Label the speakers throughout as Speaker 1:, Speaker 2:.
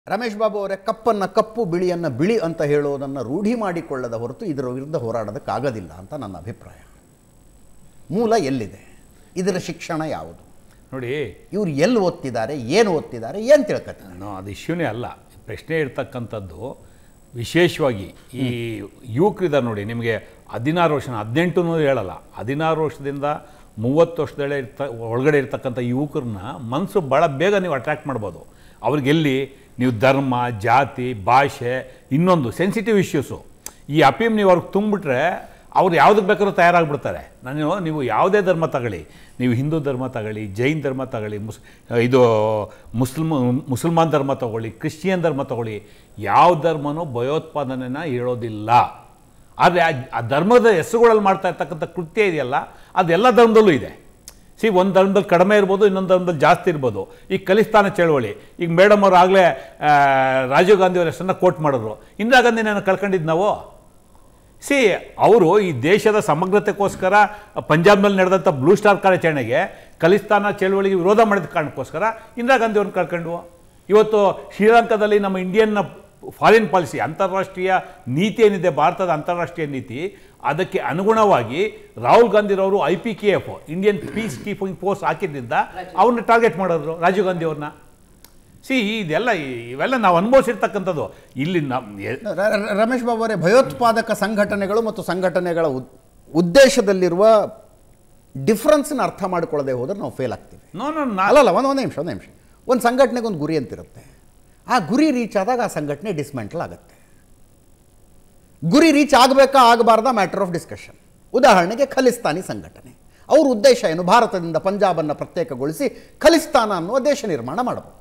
Speaker 1: ರಮೇಶ್ ಬಾಬು ಅವರೇ ಕಪ್ಪನ್ನು ಕಪ್ಪು ಬಿಳಿಯನ್ನು ಬಿಳಿ ಅಂತ ಹೇಳೋದನ್ನು ರೂಢಿ ಮಾಡಿಕೊಳ್ಳದ ಹೊರತು ಇದರ ವಿರುದ್ಧ ಹೋರಾಡೋದಕ್ಕಾಗೋದಿಲ್ಲ ಅಂತ ನನ್ನ ಅಭಿಪ್ರಾಯ ಮೂಲ ಎಲ್ಲಿದೆ ಇದರ ಶಿಕ್ಷಣ ಯಾವುದು
Speaker 2: ನೋಡಿ
Speaker 1: ಇವ್ರು ಎಲ್ಲಿ ಓದ್ತಿದ್ದಾರೆ ಏನು ಓದ್ತಿದ್ದಾರೆ ಏನು ತಿಳ್ಕೊತಾರೆ
Speaker 2: ನಾನು ಅದು ಇಶ್ಯೂನೇ ಅಲ್ಲ ಪ್ರಶ್ನೆ ಇರ್ತಕ್ಕಂಥದ್ದು ವಿಶೇಷವಾಗಿ ಈ ಯುವಕರಿದ್ದಾರೆ ನೋಡಿ ನಿಮಗೆ ಹದಿನಾರು ವರ್ಷ ಹದಿನೆಂಟು ಅನ್ನೋದು ಹೇಳಲ್ಲ ಹದಿನಾರು ವರ್ಷದಿಂದ ಮೂವತ್ತು ವರ್ಷದೊಳಗೆ ಇರ್ತ ಒಳಗಡೆ ಇರ್ತಕ್ಕಂಥ ಯುವಕರನ್ನ ಮನಸ್ಸು ಭಾಳ ಬೇಗ ನೀವು ಅಟ್ರ್ಯಾಕ್ಟ್ ಮಾಡ್ಬೋದು ಅವ್ರಿಗೆ ಎಲ್ಲಿ ನೀವು ಧರ್ಮ ಜಾತಿ ಭಾಷೆ ಇನ್ನೊಂದು ಸೆನ್ಸಿಟಿವ್ ಇಶ್ಯೂಸು ಈ ಅಪೀಮ್ ನೀವು ಅವ್ರಿಗೆ ತುಂಬಿಟ್ರೆ ಅವ್ರು ಯಾವುದಕ್ಕೆ ಬೇಕಾದ್ರೂ ತಯಾರಾಗ್ಬಿಡ್ತಾರೆ ನಾನು ನೀವು ಯಾವುದೇ ಧರ್ಮ ತಗೊಳ್ಳಿ ನೀವು ಹಿಂದೂ ಧರ್ಮ ತಗೊಳ್ಳಿ ಜೈನ್ ಧರ್ಮ ತಗೊಳ್ಳಿ ಮುಸ್ ಇದು ಮುಸ್ಲಿಮ್ ಮುಸಲ್ಮಾನ್ ಧರ್ಮ ತಗೊಳ್ಳಿ ಕ್ರಿಶ್ಚಿಯನ್ ಧರ್ಮ ತಗೊಳ್ಳಿ ಯಾವ ಧರ್ಮನೂ ಭಯೋತ್ಪಾದನೆನ ಹೇಳೋದಿಲ್ಲ ಆದರೆ ಆ ಧರ್ಮದ ಹೆಸರುಗಳಲ್ಲಿ ಮಾಡ್ತಾ ಇರ್ತಕ್ಕಂಥ ಕೃತ್ಯ ಇದೆಯಲ್ಲ ಅದೆಲ್ಲ ಧರ್ಮದಲ್ಲೂ ಇದೆ ಸಿ ಒಂದು ಧರ್ಮದಲ್ಲಿ ಕಡಿಮೆ ಇರ್ಬೋದು ಇನ್ನೊಂದು ಧರ್ಮದಲ್ಲಿ ಜಾಸ್ತಿ ಇರ್ಬೋದು ಈಗ ಖಲಿಸ್ತಾನ ಚಳವಳಿ ಈಗ ಮೇಡಮ್ ಅವರು ಆಗಲೇ ರಾಜೀವ್ ಗಾಂಧಿ ಅವರ ಹೆಸರನ್ನ ಕೋಟ್ ಮಾಡಿದ್ರು ಇಂದಿರಾ ಗಾಂಧಿನ ಕಳ್ಕೊಂಡಿದ್ದು ನಾವು ಸಿ ಅವರು ಈ ದೇಶದ ಸಮಗ್ರತೆಗೋಸ್ಕರ ಪಂಜಾಬ್ನಲ್ಲಿ ನಡೆದಂಥ ಬ್ಲೂ ಸ್ಟಾರ್ ಕಾರ್ಯಾಚರಣೆಗೆ ಖಲಿಸ್ತಾನ ಚಳವಳಿಗೆ ವಿರೋಧ ಮಾಡಿದ ಕಾರಣಕ್ಕೋಸ್ಕರ ಇಂದಿರಾ ಗಾಂಧಿ ಅವ್ರನ್ನ ಕಳ್ಕೊಂಡು ಇವತ್ತು ಶ್ರೀಲಂಕಾದಲ್ಲಿ ನಮ್ಮ ಇಂಡಿಯನ್ನ ಫಾರಿನ್ ಪಾಲಿಸಿ ಅಂತಾರಾಷ್ಟ್ರೀಯ ನೀತಿ ಏನಿದೆ ಭಾರತದ ಅಂತಾರಾಷ್ಟ್ರೀಯ ನೀತಿ ಅದಕ್ಕೆ ಅನುಗುಣವಾಗಿ ರಾಹುಲ್ ಗಾಂಧಿರವರು I P K F Indian peace keeping force ಹಾಕಿದ್ರಿಂದ ಅವ್ರನ್ನ ಟಾರ್ಗೆಟ್ ಮಾಡಿದ್ರು ರಾಜೀವ್ ಗಾಂಧಿ ಅವ್ರನ್ನ ಸಿ ಇದೆಲ್ಲ ಇವೆಲ್ಲ ನಾವು ಅನುಭವಿಸಿರ್ತಕ್ಕಂಥದ್ದು ಇಲ್ಲಿ ನಮ್ಮ
Speaker 1: ರ- ರ- ರಮೇಶ್ ಬಾಬು ಅವರೇ ಭಯೋತ್ಪಾದಕ ಸಂಘಟನೆಗಳು ಮತ್ತು ಸಂಘಟನೆಗಳ ಉದ್- ಉದ್ದೇಶದಲ್ಲಿರುವ ಡಿಫ್ರೆನ್ಸ್ನ ಅರ್ಥ ಮಾಡಿಕೊಳ್ಳದೆ ಹೋದ್ರೆ ನಾವು ಫೇಲ್ ಆಗ್ತೀವಿ
Speaker 2: ನೋ ನೋ ನಾ
Speaker 1: ಅಲ್ಲಲ್ಲ ಒಂದು ಒಂದು ನಿಮಿಷ ಒಂದು ನಿಮಿಷ ಒಂದು ಸಂಘಟನೆಗೆ ಒಂದು ಗುರಿ ಅಂತಿರುತ್ತೆ ಆ ಗುರಿ ರೀಚ್ ಆದಾಗ ಆ ಸಂಘಟನೆ ಡಿಸ್ಮೆಂಟಲ್ ಆಗುತ್ತೆ ಗುರಿ ರೀಚ್ ಆಗಬೇಕಾ ಆಗಬಾರ್ದ ಮ್ಯಾಟರ್ ಆಫ್ ಡಿಸ್ಕಷನ್ ಉದಾಹರಣೆಗೆ ಖಲಿಸ್ತಾನಿ ಸಂಘಟನೆ ಅವ್ರ ಉದ್ದೇಶ ಏನು ಭಾರತದಿಂದ ಪಂಜಾಬನ್ನು ಪ್ರತ್ಯೇಕಗೊಳಿಸಿ ಖಲಿಸ್ತಾನ ಅನ್ನುವ ದೇಶ ನಿರ್ಮಾಣ ಮಾಡಬಹುದು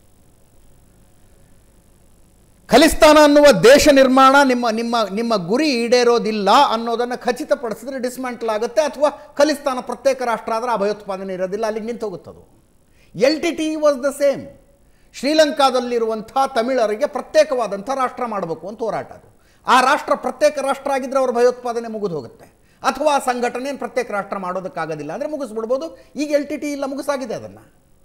Speaker 1: ಖಲಿಸ್ತಾನ ಅನ್ನುವ ದೇಶ ನಿರ್ಮಾಣ ನಿಮ್ಮ ನಿಮ್ಮ ನಿಮ್ಮ ಗುರಿ ಈಡೇರೋದಿಲ್ಲ ಅನ್ನೋದನ್ನು ಖಚಿತಪಡಿಸಿದ್ರೆ ಡಿಸ್ಮ್ಯಾಂಟಲ್ ಆಗುತ್ತೆ ಅಥವಾ ಖಲಿಸ್ತಾನ ಪ್ರತ್ಯೇಕ ರಾಷ್ಟ್ರ ಆದರೆ ಆ ಭಯೋತ್ಪಾದನೆ ಇರೋದಿಲ್ಲ ಅಲ್ಲಿಗೆ ನಿಂತು ಹೋಗುತ್ತದು L T T was the same ಶ್ರೀಲಂಕಾದಲ್ಲಿರುವಂಥ ತಮಿಳರಿಗೆ ಪ್ರತ್ಯೇಕವಾದಂಥ ರಾಷ್ಟ್ರ ಮಾಡಬೇಕು ಅಂತ ಹೋರಾಟ ಅದು ಆ ರಾಷ್ಟ್ರ ಪ್ರತ್ಯೇಕ ರಾಷ್ಟ್ರ ಆಗಿದ್ದರೆ ಅವ್ರ ಭಯೋತ್ಪಾದನೆ ಮುಗಿದು ಹೋಗುತ್ತೆ ಅಥವಾ ಆ ಸಂಘಟನೆಯನ್ನು ಪ್ರತ್ಯೇಕ ರಾಷ್ಟ್ರ ಮಾಡೋದಕ್ಕಾಗೋದಿಲ್ಲ ಅಂದರೆ ಮುಗಿಸ್ಬಿಡ್ಬೋದು ಈಗ ಎಲ್ ಟಿ ಟಿ ಇಲ್ಲ ಮುಗಿಸಾಗಿದೆ ಅದನ್ನು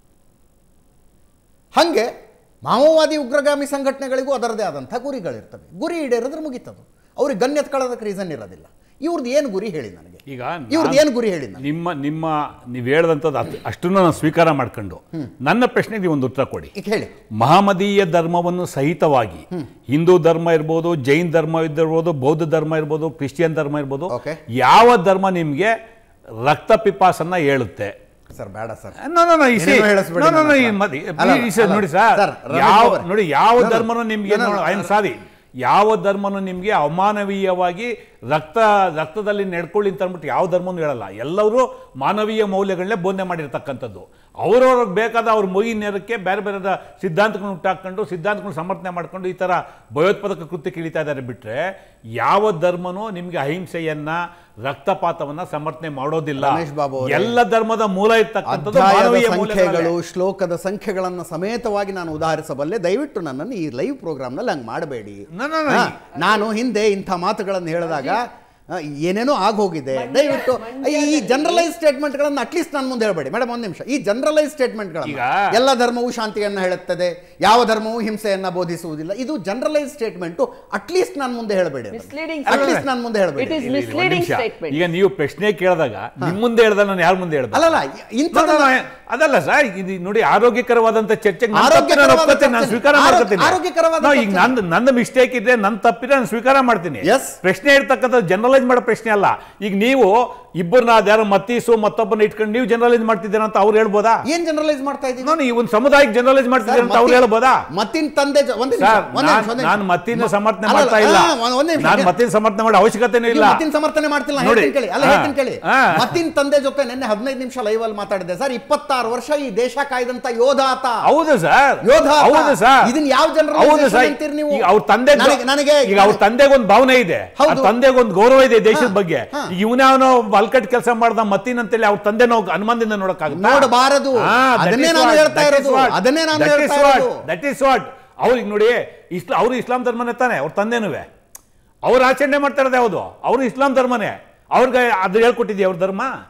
Speaker 1: ಹಾಗೆ ಮಾವೋವಾದಿ ಉಗ್ರಗಾಮಿ ಸಂಘಟನೆಗಳಿಗೂ ಅದರದೇ ಆದಂಥ ಗುರಿಗಳಿರ್ತವೆ ಗುರಿ ಈಡೇರಿದ್ರೆ ಮುಗೀತದು ಅವ್ರಿಗೆ ಗಣ್ಯ ಎತ್ಕೊಳ್ಳೋದಕ್ಕೆ ರೀಸನ್ ಇರೋದಿಲ್ಲ ಇವ್ರದ್ದು ಏನು ಗುರಿ ಹೇಳಿ ನನಗೆ
Speaker 2: ಈಗ
Speaker 1: ಇವ್ರದ್ದು
Speaker 2: ನಾನ್-
Speaker 1: ಏನು ಗುರಿ ಹೇಳಿ ನನಗೆ
Speaker 2: ನಿಮ್ಮ ನಿಮ್ಮ ನೀವು ಹೇಳ್ದಂಥದ್ದು ಅಷ್ಟು ಅಷ್ಟನ್ನು ನಾನು ಸ್ವೀಕಾರ ಮಾಡ್ಕೊಂಡು ನನ್ನ ಪ್ರಶ್ನೆಗೆ ನೀವು ಒಂದು ಉತ್ತರ ಕೊಡಿ
Speaker 1: ಈಗ ಹೇಳಿ
Speaker 2: ಮಹಮ್ಮದೀಯ ಧರ್ಮವನ್ನು ಸಹಿತವಾಗಿ ಹಿಂದೂ ಧರ್ಮ ಇರ್ಬೋದು ಜೈನ್ ಧರ್ಮ ಇರ್ಬೋದು ಬೌದ್ಧ ಧರ್ಮ ಇರ್ಬೋದು ಕ್ರಿಶ್ಚಿಯನ್ ಧರ್ಮ ಇರ್ಬೋದು
Speaker 1: Okay.
Speaker 2: ಯಾವ ಧರ್ಮ ನಿಮಗೆ ರಕ್ತ ಪಿಪಾಸನ್ನ ಹೇಳುತ್ತೆ
Speaker 1: ಸರ್ ಬೇಡ sir
Speaker 2: No, no, no, you see-
Speaker 1: ಏನೇನೋ ಹೇಳಿಸ್ಬೇಡಿ
Speaker 2: no, no, no,
Speaker 1: ನನ್ನ
Speaker 2: ಈ
Speaker 1: ಹತ್ರ.
Speaker 2: ಮದಿ-
Speaker 1: ಅಲ್ಲ,
Speaker 2: ಈ ಸರ್
Speaker 1: ಅಲ್ಲ,
Speaker 2: ನೋಡಿ ಸರ್
Speaker 1: ಸರ್, ರಮೇಶ್
Speaker 2: ಯಾವ
Speaker 1: ಅವರೇ.
Speaker 2: ನೋಡಿ ಯಾವ
Speaker 1: No, no,
Speaker 2: ಧರ್ಮನೂ ನಿಮಗೆ
Speaker 1: no, no,
Speaker 2: I am sorry ಯಾವ ಧರ್ಮನೂ ನಿಮಗೆ ಅಮಾನವೀಯವಾಗಿ ರಕ್ತ ರಕ್ತದಲ್ಲಿ ನಡ್ಕೊಳ್ಳಿ ಅಂತ ಅಂದ್ಬಿಟ್ಟು ಯಾವ ಧರ್ಮನೂ ಹೇಳಲ್ಲ ಎಲ್ಲರೂ ಮಾನವೀಯ ಮೌಲ್ಯಗಳನ್ನೇ ಬೋಧನೆ ಮಾಡಿರ್ತಕ್ಕಂಥದ್ದು ಅವ್ರವ್ರಿಗೆ ಬೇಕಾದ ಅವ್ರ ಮೊಯಿ ನೇರಕ್ಕೆ ಬೇರೆ ಬೇರೆ ಸಿದ್ಧಾಂತಗಳನ್ನ ಹುಟ್ಟಾಕೊಂಡು ಸಿದ್ಧಾಂತಗಳನ್ನ ಸಮರ್ಥನೆ ಮಾಡ್ಕೊಂಡು ಈ ಥರ ಭಯೋತ್ಪಾದಕ ಕೃತ್ಯಕ್ಕೆ ಇಳಿತಾ ಇದ್ದಾರೆ ಬಿಟ್ಟರೆ ಯಾವ ಧರ್ಮನೂ ನಿಮಗೆ ಅಹಿಂಸೆಯನ್ನ ರಕ್ತಪಾತವನ್ನ ಸಮರ್ಥನೆ ಮಾಡೋದಿಲ್ಲ
Speaker 1: ರಮೇಶ್ ಬಾಬು ಅವರೇ,
Speaker 2: ಎಲ್ಲ ಧರ್ಮದ ಮೂಲ ಇರ್ತಕ್ಕಂಥದ್ದು
Speaker 1: ಅಧ್ಯಾಯದ
Speaker 2: ಮಾನವೀಯ
Speaker 1: ಸಂಖ್ಯೆಗಳು
Speaker 2: ಮೌಲ್ಯಗಳು
Speaker 1: ಶ್ಲೋಕದ ಸಂಖ್ಯೆಗಳನ್ನು ಸಮೇತವಾಗಿ ನಾನು ಉದಾಹರಿಸಬಲ್ಲೆ ದಯವಿಟ್ಟು ನನ್ನನ್ನು ಈ ಲೈವ್ ಪ್ರೋಗ್ರಾಮ್ನಲ್ಲಿ ಹಂಗೆ ಮಾಡಬೇಡಿ
Speaker 2: No, no, no.
Speaker 1: ಹಾ, ನಾನು ಹಿಂದೆ ಇಂಥ ಮಾತುಗಳನ್ನು ಹೇಳಿದಾಗ ಆ, ಏನೇನೋ ಆಗೋಗಿದೆ ದಯವಿಟ್ಟು ಈ ಜನರಲೈಸ್ ಸ್ಟೇಟ್ಮೆಂಟ್ಗಳನ್ನು ಅಟ್ಲೀಸ್ಟ್ ನಾನು ಮುಂದೆ ಹೇಳಬೇಡಿ ಮೇಡಮ್ ಒಂದು ನಿಮಿಷ ಈ ಜನರಲೈಸ್ ಸ್ಟೇಟ್ಮೆಂಟ್ಗಳನ್ನು
Speaker 2: ಈಗ-
Speaker 1: ಎಲ್ಲ ಧರ್ಮವು ಶಾಂತಿಯನ್ನು ಹೇಳುತ್ತದೆ ಯಾವ ಧರ್ಮವು ಹಿಂಸೆಯನ್ನ ಬೋಧಿಸುವುದಿಲ್ಲ ಇದು ಜನರಲೈಸ್ ಸ್ಟೇಟ್ಮೆಂಟು ಅಟ್ಲೀಸ್ಟ್ ನಾನು ಮುಂದೆ ಹೇಳಬೇಡಿ
Speaker 3: Misleading
Speaker 1: ಅಟ್ಲೀಸ್ಟ್ ನಾನು ಮುಂದೆ ಹೇಳಬೇಡಿ
Speaker 3: It is
Speaker 2: ಇಲ್ಲಿ- ಇಲ್ಲಿ ಒಂದ್
Speaker 3: misleading
Speaker 2: ನಿಮಿಷ.
Speaker 3: statement.
Speaker 2: ಈಗ ನೀವು ಪ್ರಶ್ನೆ ಕೇಳಿದಾಗ ನಿಮ್ ಮುಂದೆ ಹೇಳ್ದ ನಾನು ಯಾರ ಮುಂದೆ ಹೇಳ್ದ
Speaker 1: ಅಲ್ಲಲ್ಲ ಇಂಥದ್ದನ್ನ
Speaker 2: ಅದಲ್ಲ ಸರ್ ಇದು ನೋಡಿ ಆರೋಗ್ಯಕರವಾದಂತ ಚರ್ಚೆ ನಾನು
Speaker 1: ಆರೋಗ್ಯಕರವಾದ
Speaker 2: ಒಪ್ಕೊತೀನಿ, ನಾನು
Speaker 1: ಚರ್ಚೆ.
Speaker 2: ಸ್ವೀಕಾರ
Speaker 1: ಆರೋಗ್ಯ-
Speaker 2: ಮಾಡ್ಕೊತೀನಿ
Speaker 1: ಆರೋಗ್ಯಕರವಾದ
Speaker 2: No, ಈಗ
Speaker 1: ಚರ್ಚೆ.
Speaker 2: ನಂದು ನನ್ನ ಮಿಸ್ಟೇಕ್ ಇದೆ ನನ್ನ ತಪ್ಪಿದ್ರೆ ನಾನು ಸ್ವೀಕಾರ ಮಾಡ್ತೀನಿ
Speaker 1: Yes.
Speaker 2: ಪ್ರಶ್ನೆ ಇರ್ತಕ್ಕಂಥ ಜನರಲೈಸ್ ಮಾಡೋ ಪ್ರಶ್ನೆ ಅಲ್ಲ ಈಗ ನೀವು ಇಬ್ಬರನ್ನ ಅದ್ಯಾರೋ ಮತ್ತೀಸು ಮತ್ತೊಬ್ಬನ ಇಟ್ಕೊಂಡು ನೀವು ಜನರಲೈಸ್ ಮಾಡ್ತಿದ್ದೀರಾ ಅಂತ ಅವ್ರು ಹೇಳ್ಬೋದಾ
Speaker 1: ಏನ್ ಜನರಲೈಸ್ ಮಾಡ್ತಾ ಇದ್ದೀವಿ
Speaker 2: ನಾನು ಈ ಒಂದು ಸಮುದಾಯಕ್ಕೆ ಜನರಲೈಸ್ ಮಾಡ್ತಿದ್ದೀರಾ ಅಂತ ಅವ್ರು ಹೇಳ್ಬೋದಾ
Speaker 1: ಮತ್ತಿನ ತಂದೆ ಜ- ಒಂದ್ ನಿಮಿಷ,
Speaker 2: ಸರ್
Speaker 1: ಒಂದ್ ನಿಮಿಷ, ಒಂದ್ ನಿಮಿಷ.
Speaker 2: ನಾನು ಮತ್ತಿನ ಸಮರ್ಥನೆ
Speaker 1: ಅಲ್ಲ,
Speaker 2: ಮಾಡ್ತಾ ಇಲ್ಲ
Speaker 1: ಆ, ಒಂದ್- ಒಂದ್ ನಿಮಿಷ.
Speaker 2: ನಾನು ಮತ್ತಿನ ಸಮರ್ಥನೆ ಮಾಡೋ ಅವಶ್ಯಕತೆನೂ
Speaker 1: ನೀವು
Speaker 2: ಇಲ್ಲ
Speaker 1: ಮತ್ತಿನ ಸಮರ್ಥನೆ ಮಾಡ್ತಿಲ್ಲ ನಾನು
Speaker 2: ನೋಡಿ.
Speaker 1: ಹೇಳ್ತೀನಿ ಕೇಳಿ ಅಲ್ಲ
Speaker 2: ಹಾ.
Speaker 1: ಹೇಳ್ತೀನಿ ಕೇಳಿ
Speaker 2: ಹಾ.
Speaker 1: ಮತ್ತಿನ ತಂದೆ ಜೊತೆ ನಿನ್ನೆ ಹದಿನೈದು ನಿಮಿಷ ಲೈವ್ ಅಲ್ಲಿ ಮಾತಾಡಿದೆ ಸರ್ ಇಪ್ಪತ್ತಾರು ವರ್ಷ ಈ ದೇಶ ಕಾಯ್ದಂತ ಯೋಧ ಆತ
Speaker 2: ಹೌದು ಸರ್
Speaker 1: ಯೋಧ ಆತ.
Speaker 2: ಹೌದು ಸರ್
Speaker 1: ಇದನ್ನ ಯಾವ ಜನರ
Speaker 2: ಹೌದು ಸರ್
Speaker 1: ಅಂತೀರಿ ನೀವು
Speaker 2: ಈಗ ಅವ್ರ ತಂದೆ
Speaker 1: ನನಗೆ- ನನಗೆ
Speaker 2: ಈಗ ಅವ್ರ ತಂದೆಗೆ ಒಂದು ಭಾವನೆ ಇದೆ
Speaker 1: ಹೌದು.
Speaker 2: ತಂದೆಗೆ ಒಂದು ಗೌರವ ಇದೆ ದೇಶದ
Speaker 1: ಹಾ,
Speaker 2: ಬಗ್ಗೆ
Speaker 1: ಹಾ.
Speaker 2: ಈಗ ಇವನ್ಯಾವನೋ ಅಲ್ಕಟ್ ಕೆಲಸ ಮಾಡ್ದ ಮತ್ತಿನ ಅಂತೇಳಿ ಅವ್ರ ತಂದೆ ನಾವು ಅನುಮಾನದಿಂದ ನೋಡಕ್ಕಾಗುತ್ತೆ
Speaker 1: ನೋಡಬಾರದು. ಅದನ್ನೇ ನಾನು ಹೇಳ್ತಾ ಇರೋದು. ಅದನ್ನೇ ನಾನು ಹೇಳ್ತಾ ಇರೋದು.
Speaker 2: ದಟ್ ಇಸ್ ವಾಟ್ ಅವ್ರಿಗೆ ನೋಡಿ ಇಸ್ಲಾ ಅವರು ಇಸ್ಲಾಂ ಧರ್ಮನೇ ತಾನೆ ಅವ್ರ ತಂದೆನುವೆ ಅವ್ರು ಆಚರಣೆ ಮಾಡ್ತಾ ಇರೋದು ಯಾವುದು ಅವರು ಇಸ್ಲಾಂ ಧರ್ಮನೇ ಅವ್ರಿಗೆ ಅದು ಹೇಳ್ಕೊಟ್ಟಿದ್ಯಾ ಅವ್ರ ಧರ್ಮ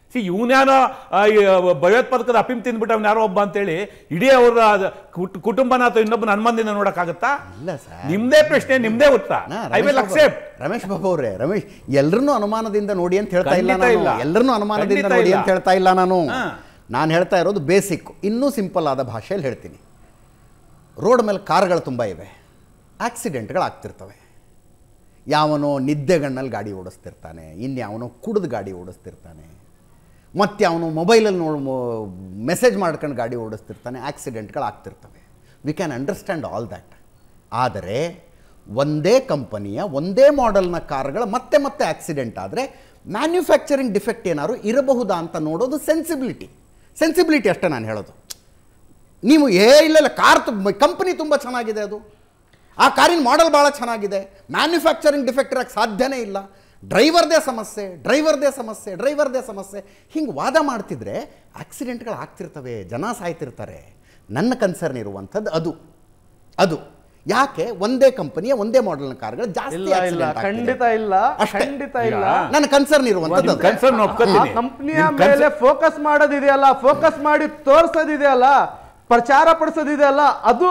Speaker 2: ಸಿ ಇವನ್ಯಾರೋ ಭಯೋತ್ಪಾದಕದ ಅಫೀಮ್ ತಿಂದ್ಬಿಟ್ಟು ಅವ್ನು ಯಾರೋ ಒಬ್ಬ ಅಂತೇಳಿ ಇಡೀ ಅವರ ಕುಟ್- ಕುಟುಂಬನ ಅಥವಾ ಇನ್ನೊಬ್ಬನ ಹನುಮಂದಿನ ನೋಡಕ್ಕಾಗತ್ತಾ
Speaker 1: ಇಲ್ಲ ಸರ್
Speaker 2: ನಿಮ್ದೇ ಪ್ರಶ್ನೆ ನಿಮ್ದೇ ಉತ್ತರ
Speaker 1: ನಾ
Speaker 2: I will
Speaker 1: Ramesh Babu-
Speaker 2: accept
Speaker 1: Ramesh Babu ಅವರೇ ರಮೇಶ್ ಎಲ್ಲರನ್ನೂ ಅನುಮಾನದಿಂದ ನೋಡಿ ಅಂತ ಹೇಳ್ತಾ ಇಲ್ಲ
Speaker 2: ಖಂಡಿತ
Speaker 1: ನಾನು
Speaker 2: ಇಲ್ಲ.
Speaker 1: ಎಲ್ಲರನ್ನೂ ಅನುಮಾನದಿಂದ
Speaker 2: ಖಂಡಿತ
Speaker 1: ನೋಡಿ
Speaker 2: ಇಲ್ಲ.
Speaker 1: ಅಂತ ಹೇಳ್ತಾ ಇಲ್ಲ ನಾನು
Speaker 2: ಹಾ.
Speaker 1: ನಾನು ಹೇಳ್ತಾ ಇರೋದು ಬೇಸಿಕ್ ಇನ್ನೂ ಸಿಂಪಲ್ ಆದ ಭಾಷೆಯಲ್ಲಿ ಹೇಳ್ತೀನಿ ರೋಡ್ ಮೇಲೆ ಕಾರ್ಗಳು ತುಂಬ ಇವೆ ಆಕ್ಸಿಡೆಂಟ್ಗಳು ಆಗ್ತಿರ್ತವೆ ಯಾವನೋ ನಿದ್ದೆಗಣ್ಣಲ್ಲಿ ಗಾಡಿ ಓಡಿಸ್ತಿರ್ತಾನೆ ಇನ್ಯಾವನೋ ಕುಡಿದು ಗಾಡಿ ಓಡಿಸ್ತಿರ್ತಾನೆ ಮತ್ತು ಅವನು ಮೊಬೈಲಲ್ಲಿ ನೋಡ್ ಮೆಸೇಜ್ ಮಾಡ್ಕೊಂಡು ಗಾಡಿ ಓಡಿಸ್ತಿರ್ತಾನೆ ಆಕ್ಸಿಡೆಂಟ್ಗಳು ಆಗ್ತಿರ್ತವೆ we can understand all that ಆದರೆ ಒಂದೇ ಕಂಪನಿಯ ಒಂದೇ ಮಾಡೆಲ್ನ ಕಾರ್ಗಳ ಮತ್ತೆ ಮತ್ತೆ ಆಕ್ಸಿಡೆಂಟ್ ಆದರೆ ಮ್ಯಾನ್ಯುಫ್ಯಾಕ್ಚರಿಂಗ್ ಡಿಫೆಕ್ಟ್ ಏನಾದ್ರು ಇರಬಹುದಾ ಅಂತ ನೋಡೋದು ಸೆನ್ಸಿಬಿಲಿಟಿ ಸೆನ್ಸಿಬಿಲಿಟಿ ಅಷ್ಟೇ ನಾನು ಹೇಳೋದು ನೀವು ಏ ಇಲ್ಲ ಇಲ್ಲ ಕಾರ್ ಕಂಪನಿ ತುಂಬ ಚೆನ್ನಾಗಿದೆ ಅದು ಆ ಕಾರಿನ ಮಾಡೆಲ್ ಭಾಳ ಚೆನ್ನಾಗಿದೆ ಮ್ಯಾನ್ಯುಫ್ಯಾಕ್ಚರಿಂಗ್ ಡಿಫೆಕ್ಟ್ ಇರೋಕ್ಕೆ ಸಾಧ್ಯನೇ ಇಲ್ಲ ಡ್ರೈವರ್ದೇ ಸಮಸ್ಯೆ ಡ್ರೈವರ್ದೇ ಸಮಸ್ಯೆ ಡ್ರೈವರ್ದೇ ಸಮಸ್ಯೆ ಹಿಂಗೆ ವಾದ ಮಾಡ್ತಿದ್ರೆ ಆಕ್ಸಿಡೆಂಟ್ಗಳು ಆಗ್ತಿರ್ತವೆ ಜನ ಸಾಯ್ತಿರ್ತಾರೆ ನನ್ನ ಕನ್ಸರ್ನ್ ಇರುವಂಥದ್ದು ಅದು ಅದು ಯಾಕೆ ಒಂದೇ ಕಂಪನಿಯ ಒಂದೇ ಮಾಡೆಲ್ನ ಕಾರ್ಗಳು ಜಾಸ್ತಿ
Speaker 3: ಇಲ್ಲ ಇಲ್ಲ
Speaker 1: accident ಆಗ್ತಿದೆ.
Speaker 3: ಖಂಡಿತ ಇಲ್ಲ
Speaker 1: ಅಷ್ಟೇ.
Speaker 3: ಖಂಡಿತ ಇಲ್ಲ
Speaker 1: ನನ್ನ ಕನ್ಸರ್ನ್ ಇರುವಂಥದ್ದು ಅದು.
Speaker 2: ಕನ್ಸರ್ನ್ ಒಪ್ಕೋತೀನಿ
Speaker 3: ಕಂಪ್ನಿಯ ಮೇಲೆ ಫೋಕಸ್ ಮಾಡೋದಿದೆಯಲ್ಲ ಫೋಕಸ್ ಮಾಡಿ ತೋರ್ಸೋದಿದೆಯಲ್ಲ ಪ್ರಚಾರ ಪಡಿಸೋದಿದೆಯಲ್ಲ ಅದು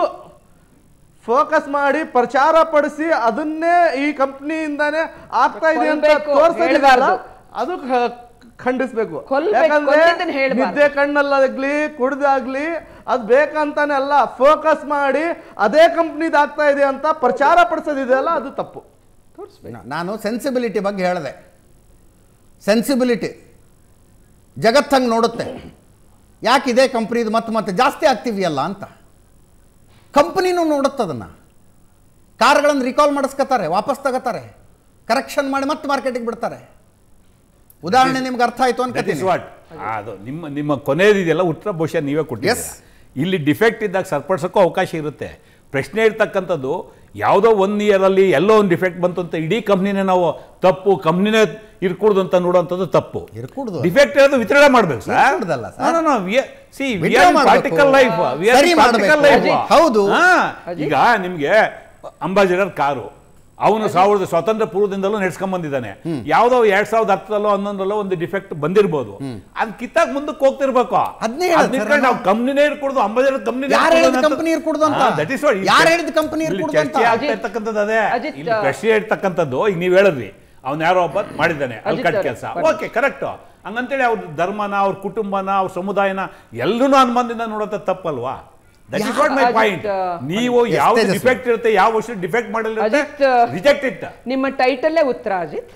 Speaker 3: ಫೋಕಸ್ ಮಾಡಿ ಪ್ರಚಾರ ಪಡಿಸಿ ಅದನ್ನೇ ಈ ಕಂಪ್ನಿಯಿಂದಾನೇ ಆಗ್ತಾ ಇದೆ ಅಂತ
Speaker 4: ಕೊಲ್ಬೇಕು,
Speaker 3: ತೋರ್ಸೋದಿದೆಯಲ್ಲ
Speaker 4: ಹೇಳ್ಬಾರ್ದು.
Speaker 3: ಅದು ಖ- ಖಂಡಿಸ್ಬೇಕು
Speaker 4: ಕೊಲ್ಬೇಕು,
Speaker 3: ಯಾಕಂದ್ರೆ
Speaker 4: ಕೊಲ್ಲಿದ್ದನ್ನ ಹೇಳ್ಬಾರ್ದು.
Speaker 3: ನಿದ್ದೆ ಕಣ್ಣಲ್ಲಾಗ್ಲಿ ಕುಡ್ದಾಗ್ಲಿ ಅದ್ ಬೇಕಂತಾನೆ ಅಲ್ಲ ಫೋಕಸ್ ಮಾಡಿ ಅದೇ ಕಂಪ್ನಿದ್ ಆಗ್ತಾ ಇದೆ ಅಂತ ಪ್ರಚಾರ ಪಡಿಸೋದಿದೆಯಲ್ಲ ಅದು ತಪ್ಪು
Speaker 1: ನಾ- ನಾನು ಸೆನ್ಸಿಬಿಲಿಟಿ ಬಗ್ಗೆ ಹೇಳಿದೆ ಸೆನ್ಸಿಬಿಲಿಟಿ ಜಗತ್ತಂಗೆ ನೋಡುತ್ತೆ ಯಾಕೆ ಇದೇ ಕಂಪ್ನಿದು ಮತ್ತೆ ಮತ್ತೆ ಜಾಸ್ತಿ ಆಗ್ತಿದೆಯಲ್ಲ ಅಂತ ಕಂಪ್ನಿನೂ ನೋಡುತ್ತೆ ಅದನ್ನು ಕಾರ್ಗಳನ್ನು ರಿಕಾಲ್ ಮಾಡಿಸ್ಕೊತಾರೆ ವಾಪಸ್ ತಗೋತಾರೆ ಕರೆಕ್ಷನ್ ಮಾಡಿ ಮತ್ತೆ ಮಾರ್ಕೆಟಿಗೆ ಬಿಡ್ತಾರೆ ಉದಾಹರಣೆ ನಿಮ್ಗೆ ಅರ್ಥ ಆಯ್ತು
Speaker 2: ದಟ್ ಇಸ್
Speaker 1: ಅನ್ಕೋತೀನಿ
Speaker 2: ವಾಟ್ ಅದು ನಿಮ್ಮ ನಿಮ್ಮ ಕೊನೆಯದಿದೆಯಲ್ಲ ಉತ್ತರ ಬಹುಶಃ ನೀವೇ ಕೊಟ್ಟಿದ್ದೀರಾ
Speaker 1: Yes.
Speaker 2: ಇಲ್ಲಿ ಡಿಫೆಕ್ಟ್ ಇದ್ದಾಗ ಸರಿಪಡಿಸೋಕ್ಕೂ ಅವಕಾಶ ಇರುತ್ತೆ ಪ್ರಶ್ನೆ ಇರ್ತಕ್ಕಂಥದ್ದು ಯಾವುದೋ ಒನ್ ಇಯರಲ್ಲಿ ಎಲ್ಲೋ ಒಂದು ಡಿಫೆಕ್ಟ್ ಬಂತು ಅಂತ ಇಡೀ ಕಂಪ್ನಿನೇ ನಾವು ತಪ್ಪು ಕಂಪ್ನಿನೇ ಇರ್ಕೂಡ್ದು ಅಂತ ನೋಡುವಂಥದ್ದು ತಪ್ಪು
Speaker 1: ಇರ್ಕೂಡ್ದು.
Speaker 2: ಡಿಫೆಕ್ಟ್ ಇರೋದು ವಿತರಣೆ ಮಾಡ್ಬೇಕು ಸರ್
Speaker 1: ಇರ್ಕೂಡ್ದಲ್ಲ sir.
Speaker 2: ಸಿ
Speaker 1: Withdraw ಮಾಡ್ಬೇಕು.
Speaker 2: ಪಾರ್ಟಿಕಲ್ ಲೈಫ್
Speaker 1: ಸರಿ ಮಾಡ್ಬೇಕು. ಹೌದು.
Speaker 2: ಈಗ ನಿಮ್ಗೆ ಅಂಬಾಸಿಡರ್ ಕಾರು ಅವನು ಸಾವಿರದ ಸ್ವಾತಂತ್ರ್ಯ ಪೂರ್ವದಿಂದಲೂ ನಡೆಸ್ಕೊಂಡ್ ಬಂದಿದ್ದಾನೆ ಯಾವ್ದೋ ಎರಡ್ ಸಾವಿರದ ಹತ್ತರಲ್ಲೋ ಹನ್ನೊಂದರಲ್ಲೋ ಒಂದು ಡಿಫೆಕ್ಟ್ ಬಂದಿರ್ಬೋದು ಅದ್ ಕಿತ್ತಾಗ ಮುಂದಕ್ಕೆ ಹೋಗ್ತಿರ್ಬೇಕು
Speaker 1: ಅದ್ನೇ ಹೇಳೋದು sir ನಾನು.
Speaker 2: ನಾವು ಕಂಪ್ನಿನೇ ಇರ್ಕೊಡ್ದು ಅಂಬಾಸಿಡರ್ ಕಂಪ್ನಿ
Speaker 1: ಯಾರ್ ಹೇಳಿದ್ದು company ಇರ್ಕೂಡ್ದು ಅಂತ?
Speaker 2: ದಟ್ ಇಸ್
Speaker 1: ಯಾರ್ ಹೇಳಿದ್ದು company ಇರ್ಕೂಡ್ದು ಅಂತ?
Speaker 2: ಚರ್ಚೆ ಆಗ್ತಾ
Speaker 4: ಅಜಿತ್,
Speaker 2: ಇರ್ತಕ್ಕಂಥದ್ದು ಅದೇ
Speaker 4: ಅಜಿತ್,
Speaker 2: ಇಲ್ಲಿ ಪ್ರಶ್ನೆ ಇರ್ತಕ್ಕಂಥದ್ದು ಈಗ ನೀವ್ ಹೇಳಿದ್ರಿ ಅವ್ನು ಯಾರೋ ಒಬ್ಬ ಮಾಡಿದ್ದಾನೆ ಅಲ್ಲಿ
Speaker 4: ಅಜಿತ್
Speaker 2: ಕಟ್
Speaker 4: ಅವ್ರೆ,
Speaker 2: ಕೆಲಸ
Speaker 4: ಬನ್ನಿ.
Speaker 2: ಓಕೆ ಕರೆಕ್ಟ್ ಹಂಗಂತೇಳಿ ಅವ್ರ ಧರ್ಮನ ಅವ್ರ ಕುಟುಂಬನ ಅವ್ರ ಸಮುದಾಯನ ಎಲ್ಲರೂ ಅನುಮಾನದಿಂದ ನೋಡೋದು ತಪ್ಪಲ್ವಾ that is what my
Speaker 4: Ajit,
Speaker 2: point ನೀವು
Speaker 1: ಎಷ್ಟೇ
Speaker 2: ಯಾವ
Speaker 1: ಜಸ್ಮಿ.
Speaker 2: ಡಿಫೆಕ್ಟ್ ಇರುತ್ತೆ ಯಾವ ವರ್ಷ ಡಿಫೆಕ್ಟ್ ಮಾಡಿರುತ್ತೆ
Speaker 4: ಅಜಿತ್,
Speaker 2: ರಿಜೆಕ್ಟ್ ಇಟ್
Speaker 4: ನಿಮ್ಮ ಟೈಟಲ್ಲೇ ಉತ್ತರ ಅಜಿತ್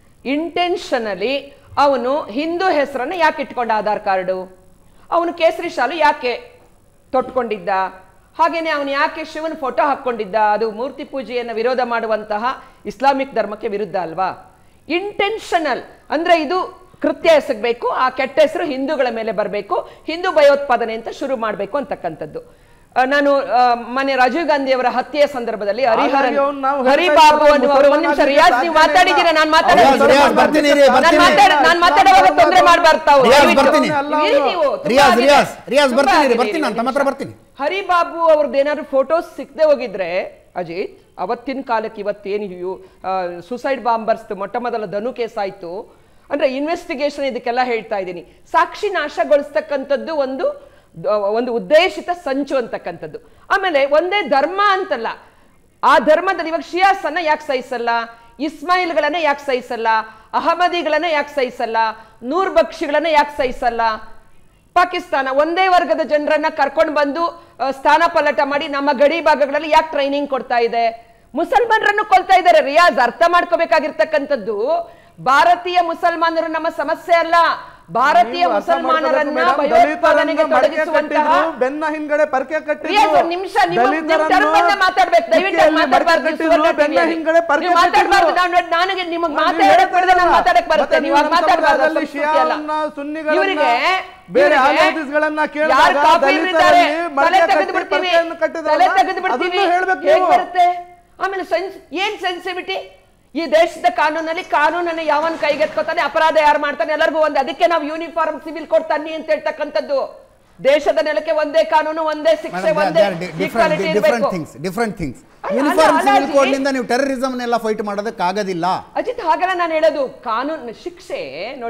Speaker 4: ಇಂಟೆನ್ಷನಲಿ ಅವನು ಹಿಂದೂ ಹೆಸರನ್ನ ಯಾಕೆ ಇಟ್ಕೊಂಡ ಆಧಾರ್ ಕಾರ್ಡು ಅವನು ಕೇಸರಿ ಶಾಲು ಯಾಕೆ ತೊಟ್ಕೊಂಡಿದ್ದ ಹಾಗೇನೆ ಅವನು ಯಾಕೆ ಶಿವನ ಫೋಟೋ ಹಾಕ್ಕೊಂಡಿದ್ದ ಅದು ಮೂರ್ತಿ ಪೂಜೆಯನ್ನು ವಿರೋಧ ಮಾಡುವಂತಹ ಇಸ್ಲಾಮಿಕ್ ಧರ್ಮಕ್ಕೆ ವಿರುದ್ಧ ಅಲ್ವಾ ಇಂಟೆನ್ಷನಲ್ ಅಂದ್ರೆ ಇದು ಕೃತ್ಯ ಎಸಗಬೇಕು ಆ ಕೆಟ್ಟ ಹೆಸರು ಹಿಂದೂಗಳ ಮೇಲೆ ಬರಬೇಕು ಹಿಂದೂ ಭಯೋತ್ಪಾದನೆ ಅಂತ ಶುರು ಮಾಡಬೇಕು ಅಂತಕ್ಕಂಥದ್ದು ಆ, ನಾನು ಆ, ಮಾನ್ಯ ರಾಜೀವ್ ಗಾಂಧಿ ಅವರ ಹತ್ಯೆಯ ಸಂದರ್ಭದಲ್ಲಿ ಹರಿಹರನ್
Speaker 3: ಹಾಗಾಗಿ ಅವ್ನು ನಾವು ಹೇಳ್ತಾ
Speaker 4: ಹರಿಬಾಬು
Speaker 3: ಇರೋದು
Speaker 4: ಅನ್ನುವರು ಒಂದ್ ನಿಮಿಷ
Speaker 3: ಮುಸಲ್ಮಾನ
Speaker 4: ರಿಯಾಜ್
Speaker 3: ಸಾಧ್ಯ
Speaker 4: ನೀವು
Speaker 3: ಇಲ್ಲ.
Speaker 4: ಮಾತಾಡಿದ್ದೀರಾ ನಾನು
Speaker 1: ರಿಯಾಜ್, ರಿಯಾಜ್, ಬರ್ತೀನಿ ರೀ, ಬರ್ತೀನಿ.
Speaker 4: ನಾನು ಮಾತಾಡುವಾಗ ತೊಂದರೆ ಮಾಡಬಾರ್ದು ತಾವು
Speaker 1: ರಿಯಾಜ್,
Speaker 4: ದಯವಿಟ್ಟು.
Speaker 1: ಬರ್ತೀನಿ.
Speaker 4: ಇರಿ ನೀವು, ತುಂಬಾ
Speaker 1: ರಿಯಾಜ್,
Speaker 4: ಆಗಿದೆ.
Speaker 1: ರಿಯಾಜ್, ರಿಯಾಜ್,
Speaker 4: ತುಂಬಾ
Speaker 1: ಬರ್ತೀನಿ ರೀ,
Speaker 4: ಆಗಿದೆ,
Speaker 1: ಬರ್ತೀನಿ, ನಾನು ತಮ್ಮ ಹತ್ರ
Speaker 4: ನಿಮಿಷ.
Speaker 1: ಬರ್ತೀನಿ.
Speaker 4: ಹರಿಬಾಬು ಅವ್ರದ್ದು ಏನಾದ್ರು ಫೋಟೋಸ್ ಸಿಕ್ಕದೆ ಹೋಗಿದ್ರೆ ಅಜಿತ್ ಅವತ್ತಿನ ಕಾಲಕ್ಕೆ ಇವತ್ತೇನು ಸುಸೈಡ್ ಬಾಂಬರ್ಸ್ ಮೊಟ್ಟ ಮೊದಲ ಧನು ಕೇಸ್ ಆಯ್ತು ಅಂದ್ರೆ ಇನ್ವೆಸ್ಟಿಗೇಷನ್ ಇದಕ್ಕೆಲ್ಲ ಹೇಳ್ತಾ ಇದ್ದೀನಿ ಸಾಕ್ಷಿ ನಾಶಗೊಳಿಸ್ತಕ್ಕಂಥದ್ದು ಒಂದು ದ- ಒಂದು ಉದ್ದೇಶಿತ ಸಂಚು ಅಂತಕ್ಕಂಥದ್ದು ಆಮೇಲೆ ಒಂದೇ ಧರ್ಮ ಅಂತಲ್ಲ ಆ ಧರ್ಮದಲ್ಲಿ ಇವಾಗ ಶಿಯಾಸ್ ಅನ್ನ ಯಾಕೆ ಸಹಿಸಲ್ಲ ಇಸ್ಮಾಯಿಲ್ಗಳನ್ನ ಯಾಕೆ ಸಹಿಸಲ್ಲ ಅಹಮದಿಗಳನ್ನ ಯಾಕೆ ಸಹಿಸಲ್ಲ ನೂರ್ ಬಕ್ಷಿಗಳನ್ನ ಯಾಕೆ ಸಹಿಸಲ್ಲ ಪಾಕಿಸ್ತಾನ ಒಂದೇ ವರ್ಗದ ಜನರನ್ನ ಕರ್ಕೊಂಡು ಬಂದು ಆ, ಸ್ಥಾನ ಪಲ್ಲಟ ಮಾಡಿ ನಮ್ಮ ಗಡಿ ಭಾಗಗಳಲ್ಲಿ ಯಾಕೆ ಟ್ರೈನಿಂಗ್ ಕೊಡ್ತಾ ಇದೆ ಮುಸಲ್ಮಾನರನ್ನು ಕೊಲ್ತಾ ಇದ್ದಾರೆ ರಿಯಾಜ್ ಅರ್ಥ ಮಾಡ್ಕೋಬೇಕಾಗಿರ್ತಕ್ಕಂಥದ್ದು ಭಾರತೀಯ ಮುಸಲ್ಮಾನರು ನಮ್ಮ ಸಮಸ್ಯೆ ಅಲ್ಲ ಭಾರತೀಯ
Speaker 3: ನೀವು ಅರ್ಥ
Speaker 4: ಮುಸಲ್ಮಾನರನ್ನ
Speaker 3: ಮಾಡ್ಕೊಬೇಕು ಮೇಡಮ್.
Speaker 4: ಭಯೋತ್ಪಾದನೆಗೆ
Speaker 3: ದಲಿತರನ್ನ ಮಡಕೆ
Speaker 4: ತೊಡಗಿಸುವಂತಹ
Speaker 3: ಕಟ್ಟಿದ್ರು, ಬೆನ್ನ ಹಿಂದ್ಗಡೆ ಪರ್ಕೆ ಕಟ್ಟಿದ್ರು.
Speaker 4: ರಿಯಾಜ್, ಒಂದ್ ನಿಮಿಷ, ನಿಮ್ಮ- ನಿಮ್ಮ
Speaker 3: ದಲಿತರನ್ನು
Speaker 4: ಧರ್ಮವನ್ನ ಮಾತಾಡ್ಬೇಕು. ದಯವಿಟ್ಟು
Speaker 3: ಕುತ್ತಿಗೆಯಲ್ಲಿ
Speaker 4: ಮಾತಾಡ್ಬಾರ್ದು,
Speaker 3: ಮಡಕೆ ಕಟ್ಟಿದ್ರು,
Speaker 4: ಸುವರ್ಣ
Speaker 3: ಬೆನ್ನ
Speaker 4: ಟಿವಿಯಲ್ಲಿ.
Speaker 3: ಹಿಂದ್ಗಡೆ ಪರ್ಕೆ
Speaker 4: ನೀವು ಮಾತಾಡ್ಬಾರ್ದು,
Speaker 3: ಕಟ್ಟಿದ್ರು.
Speaker 4: ನಾನು- ನನಗೆ ನಿಮಗೆ
Speaker 3: ನೀವು
Speaker 4: ಮಾತಾಡಕ್
Speaker 3: ಹೇಳ್ತಾ
Speaker 4: ಬಿಡದೆ ನಾನು
Speaker 3: ಇರಲ್ಲ.
Speaker 4: ಮಾತಾಡಕ್ ಬರುತ್ತೆ
Speaker 3: ಮತ್ತೆ
Speaker 4: ನೀವು
Speaker 3: ನೀವು
Speaker 4: ಅದು
Speaker 3: ನಮ್ಮ
Speaker 4: ಮಾತಾಡ್ಬಾರ್ದು,
Speaker 3: ಸಂಪ್ರದಾಯದಲ್ಲಿ
Speaker 4: ಸಂಸ್ಕೃತಿ ಅಲ್ಲ.
Speaker 3: ಶಿಯಾವನ್ನ, ಸುನ್ನಿಗಳನ್ನ,
Speaker 4: ಇವರಿಗೆ
Speaker 3: ಬೇರೆ
Speaker 4: ಇವರಿಗೆ
Speaker 3: ಆಲೋದಿಸ್ಗಳನ್ನ ಕೇಳಿದಾಗ
Speaker 4: ಯಾರು ಕಾಫಿರಿದ್ದಾರೆ?
Speaker 3: ದಲಿತರಲ್ಲಿ ಮಡಕೆ
Speaker 4: ತಲೆ
Speaker 3: ಕಟ್ಟಿ
Speaker 4: ತೆಗೆದು ಬಿಡ್ತೀವಿ
Speaker 3: ಪರ್ಕೆಯನ್ನು ಕಟ್ಟಿದ್ರಲ್ಲ,
Speaker 4: ತಲೆ ತೆಗೆದು ಬಿಡ್ತೀವಿ
Speaker 3: ಅದನ್ನು ಹೇಳ್ಬೇಕು
Speaker 4: ಹೇಗ್
Speaker 3: ನೀವು.
Speaker 4: ಬರುತ್ತೆ ಆಮೇಲೆ ಸೆನ್ಸ್ ಏನ್ ಸೆನ್ಸಿವಿಟಿ ಈ ದೇಶದ ಕಾನೂನಲ್ಲಿ ಕಾನೂನನ್ನು ಯಾವನ್ ಕೈಗೆತ್ಕೋತಾನೆ ಅಪರಾಧ ಯಾರು ಮಾಡ್ತಾನೆ ಎಲ್ಲರಿಗೂ ಒಂದು ಅದಕ್ಕೆ ನಾವು ಯೂನಿಫಾರ್ಮ್ ಸಿವಿಲ್ ಕೋಡ್ ತನ್ನಿ ಅಂತ ಹೇಳ್ತಕ್ಕಂಥದ್ದು ದೇಶದ ನೆಲಕ್ಕೆ ಒಂದೇ ಕಾನೂನು ಒಂದೇ ಶಿಕ್ಷೆ ಒಂದೇ ಈಕ್ವಾಲಿಟಿ
Speaker 1: ಡಿಫ್ರೆಂಟ್
Speaker 4: ಇರಬೇಕು
Speaker 1: ಥಿಂಗ್ಸ್ ಡಿಫ್ರೆಂಟ್ ಥಿಂಗ್ಸ್
Speaker 4: ಅಲ್ಲ,
Speaker 1: ಯೂನಿಫಾರ್ಮ್
Speaker 4: ಅಲ್ಲ,
Speaker 1: ಸಿವಿಲ್
Speaker 4: ಅಲ್ಲ,
Speaker 1: ಕೋಡ್ನಿಂದ ನೀವು ಟೆರರಿಸಮ್ನೆಲ್ಲ ಫೈಟ್ ಮಾಡೋದಕ್ಕಾಗೋದಿಲ್ಲ
Speaker 4: ಅಜಿತ್ ಹಾಗೆಲ್ಲ ನಾನು ಹೇಳೋದು ಕಾನೂನು ಶಿಕ್ಷೆ ನೋಡಿ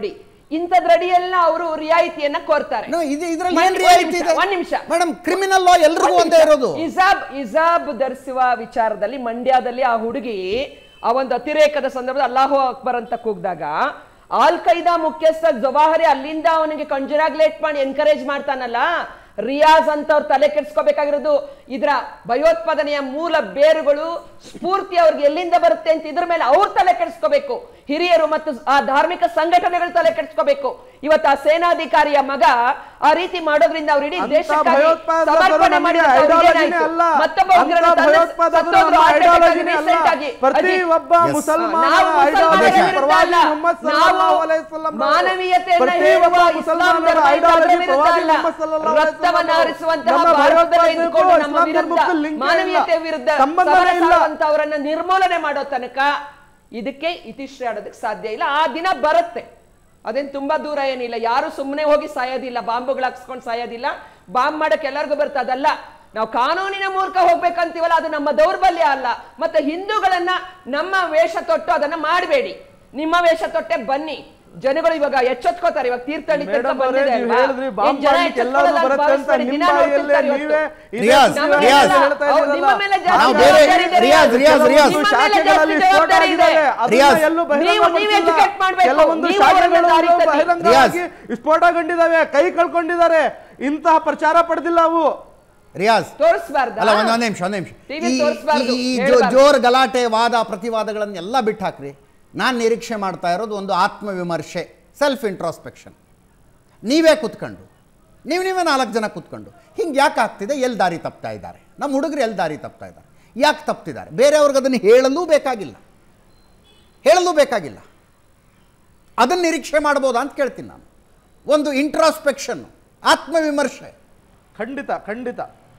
Speaker 4: ಇಂಥದ್ರಡಿ ಎಲ್ಲ ಅವರು ರಿಯಾಯಿತಿಯನ್ನ ಕೋರ್ತಾರೆ
Speaker 1: No, ಇದು ಇದ್ರಲ್ಲಿ
Speaker 4: ಒಂದ್-
Speaker 1: ಏನ್
Speaker 4: ಒಂದ್
Speaker 1: ರಿಯಾಯಿತಿ
Speaker 4: ನಿಮಿಷ,
Speaker 1: ಇದೆ
Speaker 4: ಒಂದ್ ನಿಮಿಷ
Speaker 1: ಮೇಡಮ್ ಕ್ರಿಮಿನಲ್ ಲಾ ಎಲ್ರಿಗೂ ಒಂದೇ ಇರೋದು
Speaker 4: ಇಜಾಬ್ ಇಜಾಬ್ ಧರಿಸುವ ವಿಚಾರದಲ್ಲಿ ಮಂಡ್ಯದಲ್ಲಿ ಆ ಹುಡುಗಿ ಆ ಒಂದು ಅತಿರೇಕದ ಸಂದರ್ಭದಲ್ಲಿ ಅಲ್ಲಾಹು ಅಕ್ಬರ್ ಅಂತ ಕೂಗಿದಾಗ ಆಲ್ ಖೈದಾ ಮುಖ್ಯಸ್ಥ ಜವಾಹರಿ ಅಲ್ಲಿಂದ ಅವನಿಗೆ ಕಂಜುರಾಗ್ಲೇಟ್ ಮಾಡಿ ಎನ್ಕರೇಜ್ ಮಾಡ್ತಾನಲ್ಲ ರಿಯಾಜ್ ಅಂತ ಅವ್ರು ತಲೆ ಕೆಡ್ಸ್ಕೋಬೇಕಾಗಿರೋದು ಇದ್ರ ಭಯೋತ್ಪಾದನೆಯ ಮೂಲ ಬೇರುಗಳು ಸ್ಫೂರ್ತಿ ಅವ್ರಿಗೆ ಎಲ್ಲಿಂದ ಬರುತ್ತೆ ಅಂತ ಇದ್ರ ಮೇಲೆ ಅವ್ರು ತಲೆ ಕೆಡಿಸ್ಕೋಬೇಕು ಹಿರಿಯರು ಮತ್ತು ಆ ಧಾರ್ಮಿಕ ಸಂಘಟನೆಗಳು ತಲೆ ಕೆಡಿಸ್ಕೋಬೇಕು ಇವತ್ತು ಆ ಸೇನಾಧಿಕಾರಿಯ ಮಗ ಆ ರೀತಿ ಮಾಡೋದ್ರಿಂದ ಅವ್ರು ಇಡೀ
Speaker 3: ಅಂತ
Speaker 4: ದೇಶಕ್ಕಾಗಿ
Speaker 3: ಭಯೋತ್ಪಾದಕರು
Speaker 4: ಸಮರ್ಪಣೆ
Speaker 3: ನಮಗೆ
Speaker 4: ಮಾಡಿದಂತ ಅವ್ರಿಗೆ
Speaker 3: ಐಡಿಯಾಲಜಿನೇ
Speaker 4: ಏನಾಯ್ತು?
Speaker 3: ಅಲ್ಲ.
Speaker 4: ಮತ್ತೊಬ್ಬ ಉಗ್ರನ
Speaker 3: ಅಂತ
Speaker 4: ತಂದೆ
Speaker 3: ಭಯೋತ್ಪಾದಕರು
Speaker 4: ಸತ್ತೋದ್ರು
Speaker 3: ನಮ್ಮ
Speaker 4: heart attack ಆಗಿ
Speaker 3: ಐಡಿಯಾಲಜಿನೇ ಅಲ್ಲ.
Speaker 4: recent ಆಗಿ.
Speaker 3: ಪ್ರತಿ
Speaker 4: ಅಜಿತ್,
Speaker 3: ಒಬ್ಬ
Speaker 1: Yes.
Speaker 3: ಮುಸಲ್ಮಾನ
Speaker 4: ನಾವು ಮುಸಲ್ಮಾನರ
Speaker 3: ಐಡಿಯಾಲಜಿ
Speaker 4: ವಿರುದ್ಧ
Speaker 3: ಪರವಾಗಿ
Speaker 4: ಅಲ್ಲ.
Speaker 3: ಮೊಹಮ್ಮದ್
Speaker 4: ನಾವು
Speaker 3: ಸಲ್ಲಲ್ಲಾಹು ಅಲೈಹಿ ವಸಲ್ಲಂ ರವರು.
Speaker 4: ಮಾನವೀಯತೆಯನ್ನ
Speaker 3: ಪ್ರತಿ
Speaker 4: ಹೇಳುವ
Speaker 3: ಒಬ್ಬ
Speaker 4: ಇಸ್ಲಾಂ
Speaker 3: ಮುಸಲ್ಮಾನರ
Speaker 4: ಧರ್ಮ ಇದ್ರ
Speaker 3: ಐಡಿಯಾಲಜಿ
Speaker 4: ವಿರುದ್ಧ
Speaker 3: ಪರವಾಗಿ
Speaker 4: ಅಲ್ಲ.
Speaker 3: ಮೊಹಮ್ಮದ್ ಸಲ್ಲಲ್ಲಾಹು ಅಲೈಹಿ ವಸಲ್ಲಂ
Speaker 4: ರಕ್ತವನ್ನ
Speaker 3: ರವರು.
Speaker 4: ಹರಿಸುವಂತಹ
Speaker 3: ನಮ್ಮ
Speaker 4: ಭಾರತದಲ್ಲಿ
Speaker 3: ಭಯೋತ್ಪಾದನೆಗೂ
Speaker 4: ಇದ್ಕೊಂಡು ನಮ್ಮ
Speaker 3: ಇಸ್ಲಾಂ
Speaker 4: ವಿರುದ್ಧ
Speaker 3: ಧರ್ಮಕ್ಕೂ link ಇಲ್ಲ.
Speaker 4: ಮಾನವೀಯತೆ ವಿರುದ್ಧ
Speaker 3: ಸಂಬಂಧನೇ ಇಲ್ಲ.
Speaker 4: ಅವರನ್ನ ನಿರ್ಮೂಲನೆ ಮಾಡೋ ತನಕ ಇದಕ್ಕೆ ಇತಿಶ್ರೀ ಆಡೋದಕ್ಕೆ ಸಾಧ್ಯ ಇಲ್ಲ ಆ ದಿನ ಬರುತ್ತೆ ಅದೇನ್ ತುಂಬಾ ದೂರ ಏನಿಲ್ಲ ಯಾರು ಸುಮ್ಮನೆ ಹೋಗಿ ಸಾಯೋದಿಲ್ಲ ಬಾಂಬುಗಳು ಹಾಕ್ಸ್ಕೊಂಡು ಸಾಯೋದಿಲ್ಲ ಬಾಂಬ್ ಮಾಡಕ್ಕೆ ಎಲ್ಲರಿಗೂ ಬರುತ್ತೆ ಅದಲ್ಲ ನಾವು ಕಾನೂನಿನ ಮೂಲಕ ಹೋಗ್ಬೇಕಂತೀವಲ್ಲ ಅದು ನಮ್ಮ ದೌರ್ಬಲ್ಯ ಅಲ್ಲ ಮತ್ತೆ ಹಿಂದೂಗಳನ್ನ ನಮ್ಮ ವೇಷ ತೊಟ್ಟು ಅದನ್ನ ಮಾಡಬೇಡಿ ನಿಮ್ಮ ವೇಷ ತೊಟ್ಟೆ ಬನ್ನಿ ಜನಗಳು ಇವಾಗ ಎಚ್ಚೆತ್ಕೋತಾರೆ ಇವಾಗ ತೀರ್ಥಹಳ್ಳಿ ತೀರ್ಥ
Speaker 3: ಮೇಡಮ್ ಅವರೇ,
Speaker 4: ಬಂದಿದೆ
Speaker 3: ನೀವು
Speaker 4: ಅಲ್ವಾ?
Speaker 3: ಹೇಳಿದ್ರಿ
Speaker 4: ಏನ್
Speaker 3: ಬಾಂಬ್
Speaker 4: ಜನ
Speaker 3: ಮಾಡ್ಲಿಕ್ಕೆ ಎಲ್ಲಾದ್ರೂ
Speaker 4: ಎಚ್ಚೆತ್ಕೊಳ್ಳಲ್ಲ ಅಂತ
Speaker 3: ಬರುತ್ತೆ ಅಂತ
Speaker 4: ಭಾವಿಸ್ತಾರೆ.
Speaker 3: ನಿಮ್ಮ
Speaker 4: ದಿನ ನೋಡ್ತಿರ್ತಾರೆ
Speaker 3: ಬಾಯಲ್ಲೇ
Speaker 4: ಇವತ್ತು.
Speaker 3: ನೀವೇ ಇದೇ
Speaker 1: ರಿಯಾಜ್,
Speaker 3: ಸುಳ್ಳು
Speaker 1: ರಿಯಾಜ್.
Speaker 3: ಹೇಳ್ತಾ
Speaker 4: ಹೌದು,
Speaker 3: ಇದ್ದೀರಲ್ಲ.
Speaker 4: ನಿಮ್ಮ ಮೇಲೆ ಜಾಸ್ತಿ
Speaker 1: ನಾವು
Speaker 3: ಹಾಗಾಗಿ
Speaker 1: ಬೇರೆ-
Speaker 4: ಜವಾಬ್ದಾರಿ ಇದೆ.
Speaker 1: ರಿಯಾಜ್, ರಿಯಾಜ್, ರಿಯಾಜ್.
Speaker 3: ಕೆಲವೊಂದು
Speaker 4: ನಿಮ್ಮ ಮೇಲೆ
Speaker 3: ಶಾಖೆಗಳಲ್ಲಿ
Speaker 4: ಜಾಸ್ತಿ
Speaker 3: ಸ್ಫೋಟ
Speaker 4: ಜವಾಬ್ದಾರಿ ಇದೆ.
Speaker 3: ಆಗಿದ್ದಾವೆ. ಅದನ್ನ
Speaker 1: ರಿಯಾಜ್.
Speaker 3: ಎಲ್ಲೂ
Speaker 4: ನೀವು- ನೀವು
Speaker 3: ಬಹಿರಂಗಪಡಿಸಿಲ್ಲ.
Speaker 4: educate ಮಾಡ್ಬೇಕು.
Speaker 3: ಕೆಲವೊಂದು
Speaker 4: ನೀವು ಅವ್ರನ್ನ
Speaker 3: ಶಾಖೆಗಳು
Speaker 4: ದಾರಿ ತನ್ನಿ.
Speaker 3: ಬಹಿರಂಗವಾಗಿ ಸ್ಫೋಟಗೊಂಡಿದ್ದಾವೆ ಕೈ ಕಳ್ಕೊಂಡಿದ್ದಾರೆ ಇಂತಹ ಪ್ರಚಾರ ಪಡೆದಿಲ್ಲ ಅವು
Speaker 1: ರಿಯಾಜ್
Speaker 4: ತೋರಿಸ್ಬಾರ್ದಾ?
Speaker 1: ಅಲ್ಲ ಒಂದ್ ಒಂದ್ ನಿಮಿಷ ಒಂದ್ ನಿಮಿಷ
Speaker 4: TV
Speaker 1: ಈ-
Speaker 4: ತೋರಿಸ್ಬಾರ್ದು,
Speaker 1: ಈ- ಈ ಜೋ-
Speaker 4: ಹೇಳ್ಬಾರ್ದು.
Speaker 1: ಜೋರ್ ಗಲಾಟೆ ವಾದ ಪ್ರತಿವಾದಗಳನ್ನೆಲ್ಲ ಬಿಟ್ಟು ಹಾಕ್ರಿ ನಾನು ನಿರೀಕ್ಷೆ ಮಾಡ್ತಾ ಇರೋದು ಒಂದು ಆತ್ಮವಿಮರ್ಶೆ ಸೆಲ್ಫ್ ಇಂಟ್ರಾಸ್ಪೆಕ್ಷನ್ ನೀವೇ ಕೂತ್ಕೊಂಡು ನೀವು ನೀವೇ ನಾಲ್ಕು ಜನ ಕೂತ್ಕೊಂಡು ಹಿಂಗೆ ಯಾಕೆ ಆಗ್ತಿದೆ ಎಲ್ಲಿ ದಾರಿ ತಪ್ತಾ ಇದ್ದಾರೆ ನಮ್ಮ ಹುಡುಗರು ಎಲ್ಲಿ ದಾರಿ ತಪ್ತಾ ಇದ್ದಾರೆ ಯಾಕೆ ತಪ್ತಿದ್ದಾರೆ ಬೇರೆಯವ್ರಿಗೆ ಅದನ್ನು ಹೇಳಲೂ ಬೇಕಾಗಿಲ್ಲ ಹೇಳಲೂ ಬೇಕಾಗಿಲ್ಲ ಅದನ್ನು ನಿರೀಕ್ಷೆ ಮಾಡ್ಬೋದಾ ಅಂತ ಕೇಳ್ತೀನಿ ನಾನು ಒಂದು ಇಂಟ್ರಾಸ್ಪೆಕ್ಷನ್ ಆತ್ಮವಿಮರ್ಶೆ
Speaker 3: ಖಂಡಿತ ಖಂಡಿತ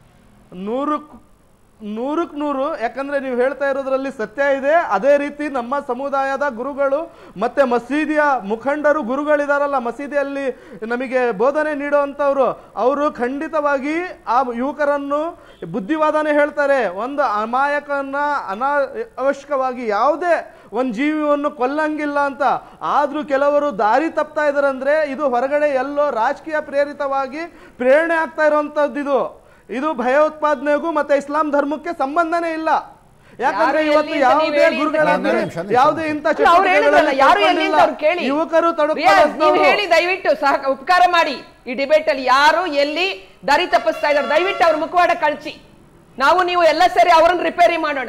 Speaker 3: ನೂರಕ್ಕೆ ನೂರಕ್ಕೆ ನೂರು ಯಾಕಂದ್ರೆ ನೀವು ಹೇಳ್ತಾ ಇರೋದ್ರಲ್ಲಿ ಸತ್ಯ ಇದೆ ಅದೇ ರೀತಿ ನಮ್ಮ ಸಮುದಾಯದ ಗುರುಗಳು ಮತ್ತೆ ಮಸೀದಿಯ ಮುಖಂಡರು ಗುರುಗಳಿದಾರಲ್ಲ ಮಸೀದಿಯಲ್ಲಿ ನಮಗೆ ಬೋಧನೆ ನೀಡುವಂಥವ್ರು ಅವರು ಖಂಡಿತವಾಗಿ ಆ ಯುವಕರನ್ನು ಬುದ್ಧಿವಾದನೆ ಹೇಳ್ತಾರೆ ಒಂದು ಅಮಾಯಕನ್ನ ಅನಾವಶ್ಯಕವಾಗಿ ಯಾವುದೇ ಒಂದು ಜೀವಿಯನ್ನು ಕೊಲ್ಲಂಗಿಲ್ಲ ಅಂತ ಆದ್ರೂ ಕೆಲವರು ದಾರಿ ತಪ್ತಾ ಇದಾರೆ ಅಂದ್ರೆ ಇದು ಹೊರಗಡೆ ಎಲ್ಲೋ ರಾಜಕೀಯ ಪ್ರೇರಿತವಾಗಿ ಪ್ರೇರಣೆ ಆಗ್ತಾ ಇರುವಂತದ್ದು ಇದು ಇದು ಭಯೋತ್ಪಾದನೆಗೂ ಮತ್ತೆ ಇಸ್ಲಾಂ ಧರ್ಮಕ್ಕೆ ಸಂಬಂಧನೇ ಇಲ್ಲ ಯಾಕಂದ್ರೆ
Speaker 4: ಯಾರು
Speaker 3: ಇವತ್ತು
Speaker 4: ಎಲ್ಲಿ ಅಂತ ನೀವು
Speaker 3: ಯಾವುದೇ
Speaker 4: ಹೇಳಿ ಅಂತ
Speaker 3: ಗುರುಗಳಾಗ್ಲಿ
Speaker 1: ಒಂದು ನಿಮಿಷ, ಒಂದು ನಿಮಿಷ.
Speaker 3: ಯಾವುದೇ ಇಂಥ
Speaker 4: ಅಲ್ಲ, ಅವ್ರು ಹೇಳಿದ್ರಲ್ಲ ಯಾರು ಎಲ್ಲಿ ಅಂತ ಅವ್ರು ಕೇಳಿ
Speaker 3: ಯುವಕರು
Speaker 4: ರಿಯಾಜ್, ನೀವು
Speaker 3: ತಡುಕೊಳ್ಳೋ
Speaker 4: ಹೇಳಿ ದಯವಿಟ್ಟು ಸಹ ಉಪಕಾರ ಮಾಡಿ ಈ ಡಿಬೇಟ್ ಅಲ್ಲಿ ಯಾರು ಎಲ್ಲಿ ದಾರಿ ತಪ್ಪಿಸ್ತಾ ಇದ್ದಾರೆ ದಯವಿಟ್ಟು ಅವ್ರ ಮುಖವಾಡ ಕಳ್ಸಿ ನಾವು ನೀವು ಎಲ್ಲ ಸೇರಿ ಅವರನ್ನ ರಿಪೇರಿ ಮಾಡೋಣ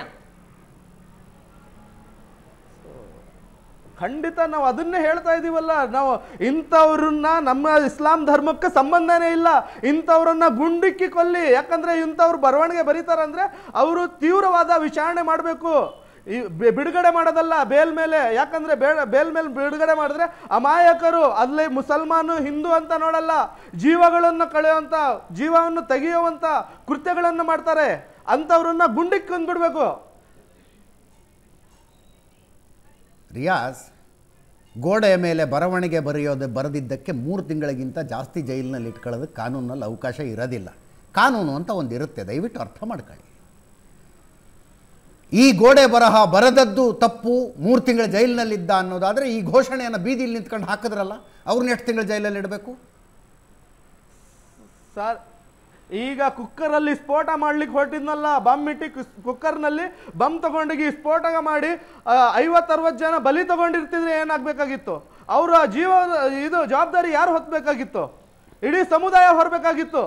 Speaker 3: ಖಂಡಿತ ನಾವು ಅದನ್ನೇ ಹೇಳ್ತಾ ಇದೀವಲ್ಲ ನಾವು ಇಂಥವ್ರನ್ನ ನಮ್ಮ ಇಸ್ಲಾಂ ಧರ್ಮಕ್ಕೆ ಸಂಬಂಧನೇ ಇಲ್ಲ ಇಂಥವ್ರನ್ನ ಗುಂಡಿಕ್ಕಿ ಕೊಲ್ಲಿ ಯಾಕಂದ್ರೆ ಇಂಥವ್ರು ಬರವಣಿಗೆ ಬರೀತಾರಂದ್ರೆ ಅವರು ತೀವ್ರವಾದ ವಿಚಾರಣೆ ಮಾಡಬೇಕು ಈ ಬಿ- ಬಿಡುಗಡೆ ಮಾಡೋದಲ್ಲ ಬೇಲ್ ಮೇಲೆ ಯಾಕಂದ್ರೆ ಬೇಡ ಬೇಲ್ ಮೇಲೆ ಬಿಡುಗಡೆ ಮಾಡಿದ್ರೆ ಅಮಾಯಕರು ಅಲ್ಲಿ ಮುಸಲ್ಮಾನು ಹಿಂದೂ ಅಂತ ನೋಡಲ್ಲ ಜೀವಗಳನ್ನು ಕಳೆಯುವಂತ ಜೀವವನ್ನು ತೆಗೆಯುವಂತ ಕೃತ್ಯಗಳನ್ನು ಮಾಡ್ತಾರೆ ಅಂಥವ್ರನ್ನ ಗುಂಡಿಕ್ಕಿ ಕೊಂದ್ಬಿಡ್ಬೇಕು
Speaker 1: ರಿಯಾಜ್ ಗೋಡೆಯ ಮೇಲೆ ಬರವಣಿಗೆ ಬರೆಯೋದು ಬರೆದಿದ್ದಕ್ಕೆ ಮೂರು ತಿಂಗಳಿಗಿಂತ ಜಾಸ್ತಿ ಜೈಲಿನಲ್ಲಿ ಇಟ್ಕೊಳ್ಳೋದಕ್ಕೆ ಕಾನೂನಲ್ಲಿ ಅವಕಾಶ ಇರೋದಿಲ್ಲ ಕಾನೂನು ಅಂತ ಒಂದು ಇರುತ್ತೆ ದಯವಿಟ್ಟು ಅರ್ಥ ಮಾಡ್ಕೊಳ್ಳಿ ಈ ಗೋಡೆ ಬರಹ ಬರೆದದ್ದು ತಪ್ಪು ಮೂರು ತಿಂಗಳ ಜೈಲಿನಲ್ಲಿದ್ದ ಅನ್ನೋದಾದರೆ ಈ ಘೋಷಣೆಯನ್ನು ಬೀದಿಲಿ ನಿಂತ್ಕೊಂಡು ಹಾಕಿದ್ರಲ್ಲ ಅವ್ರನ್ನ ಎಷ್ಟು ತಿಂಗಳು ಜೈಲಲ್ಲಿ ಇಡಬೇಕು
Speaker 3: ಸರ್ ಈಗ ಕುಕ್ಕರಲ್ಲಿ ಸ್ಫೋಟ ಮಾಡ್ಲಿಕ್ಕೆ ಹೊರಟಿದ್ನಲ್ಲ ಬಾಂಬ್ ಇಟ್ಟಿ ಕುಕ್ಕರ್ನಲ್ಲಿ ಬಮ್ ತಗೊಂಡೋಗಿ ಸ್ಫೋಟ ಮಾಡಿ ಐವತ್ತರವತ್ತು ಜನ ಬಲಿ ತಗೊಂಡಿರ್ತಿದ್ರೆ ಏನಾಗಬೇಕಾಗಿತ್ತು ಅವರ ಜೀವ ಇದು ಜವಾಬ್ದಾರಿ ಯಾರು ಹೊತ್ತಬೇಕಾಗಿತ್ತು ಇಡೀ ಸಮುದಾಯ ಹೊರಬೇಕಾಗಿತ್ತು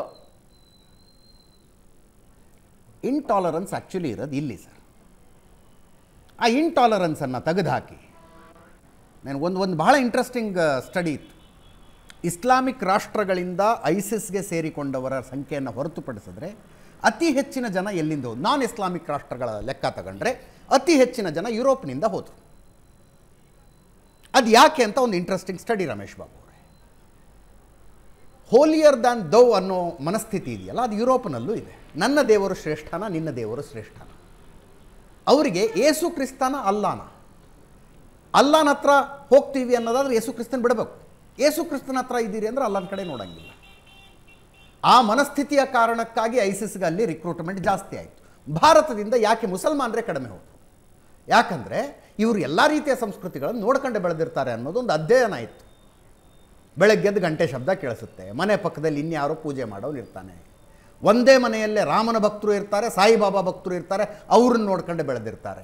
Speaker 1: ಇಂಟಾಲರೆನ್ಸ್ ಆ್ಯಕ್ಚುಲಿ ಇರೋದು ಇಲ್ಲಿ ಸರ್ ಆ ಇಂಟಾಲರೆನ್ಸನ್ನು ತೆಗೆದುಹಾಕಿ ನಾನು ಒಂದು ಒಂದು ಬಹಳ ಇಂಟ್ರೆಸ್ಟಿಂಗ್ ಸ್ಟಡಿ ಇತ್ತು ಇಸ್ಲಾಮಿಕ್ ರಾಷ್ಟ್ರಗಳಿಂದ ಐಸಿಸ್ಗೆ ಸೇರಿಕೊಂಡವರ ಸಂಖ್ಯೆಯನ್ನು ಹೊರತುಪಡಿಸಿದ್ರೆ ಅತಿ ಹೆಚ್ಚಿನ ಜನ ಎಲ್ಲಿಂದ ಹೋದ್ರು ನಾನ್ ಇಸ್ಲಾಮಿಕ್ ರಾಷ್ಟ್ರಗಳ ಲೆಕ್ಕ ತಗೊಂಡ್ರೆ ಅತಿ ಹೆಚ್ಚಿನ ಜನ ಯುರೋಪ್ನಿಂದ ಹೋದರು ಅದು ಯಾಕೆ ಅಂತ ಒಂದು ಇಂಟ್ರೆಸ್ಟಿಂಗ್ ಸ್ಟಡಿ ರಮೇಶ್ ಬಾಬು ಅವರೇ ಹೋಲಿಯರ್ ದ್ಯಾನ್ ದೌ ಅನ್ನೋ ಮನಸ್ಥಿತಿ ಇದೆಯಲ್ಲ ಅದು ಯುರೋಪ್ನಲ್ಲೂ ಇದೆ ನನ್ನ ದೇವರು ಶ್ರೇಷ್ಠನ ನಿನ್ನ ದೇವರು ಶ್ರೇಷ್ಠನ ಅವರಿಗೆ ಏಸು ಕ್ರಿಸ್ತನ ಅಲ್ಲಾನ ಅಲ್ಲಾನ ಹತ್ರ ಹೋಗ್ತೀವಿ ಅನ್ನೋದಾದ್ರೆ ಯೇಸು ಕ್ರಿಸ್ತನ್ ಬಿಡಬೇಕು ಯೇಸು ಕ್ರಿಸ್ತನ ಹತ್ರ ಇದ್ದೀರಿ ಅಂದ್ರೆ ಅಲ್ಲನ ಕಡೆ ನೋಡಂಗಿಲ್ಲ ಆ ಮನಸ್ಥಿತಿಯ ಕಾರಣಕ್ಕಾಗಿ ಐಸಿಸ್ಗೆ ಅಲ್ಲಿ ರಿಕ್ರೂಟ್ಮೆಂಟ್ ಜಾಸ್ತಿ ಆಯಿತು ಭಾರತದಿಂದ ಯಾಕೆ ಮುಸಲ್ಮಾನರೇ ಕಡಿಮೆ ಹೋದರು ಯಾಕಂದರೆ ಇವರು ಎಲ್ಲ ರೀತಿಯ ಸಂಸ್ಕೃತಿಗಳನ್ನು ನೋಡ್ಕೊಂಡೆ ಬೆಳೆದಿರ್ತಾರೆ ಅನ್ನೋದು ಒಂದು ಅಧ್ಯಯನ ಇತ್ತು ಬೆಳಗ್ಗೆದ್ದು ಗಂಟೆ ಶಬ್ದ ಕೇಳಿಸುತ್ತೆ ಮನೆ ಪಕ್ಕದಲ್ಲಿ ಇನ್ಯಾರೋ ಪೂಜೆ ಮಾಡೋನು ಇರ್ತಾನೆ ಒಂದೇ ಮನೆಯಲ್ಲೇ ರಾಮನ ಭಕ್ತರು ಇರ್ತಾರೆ ಸಾಯಿಬಾಬಾ ಭಕ್ತರು ಇರ್ತಾರೆ ಅವ್ರನ್ನ ನೋಡ್ಕೊಂಡು ಬೆಳೆದಿರ್ತಾರೆ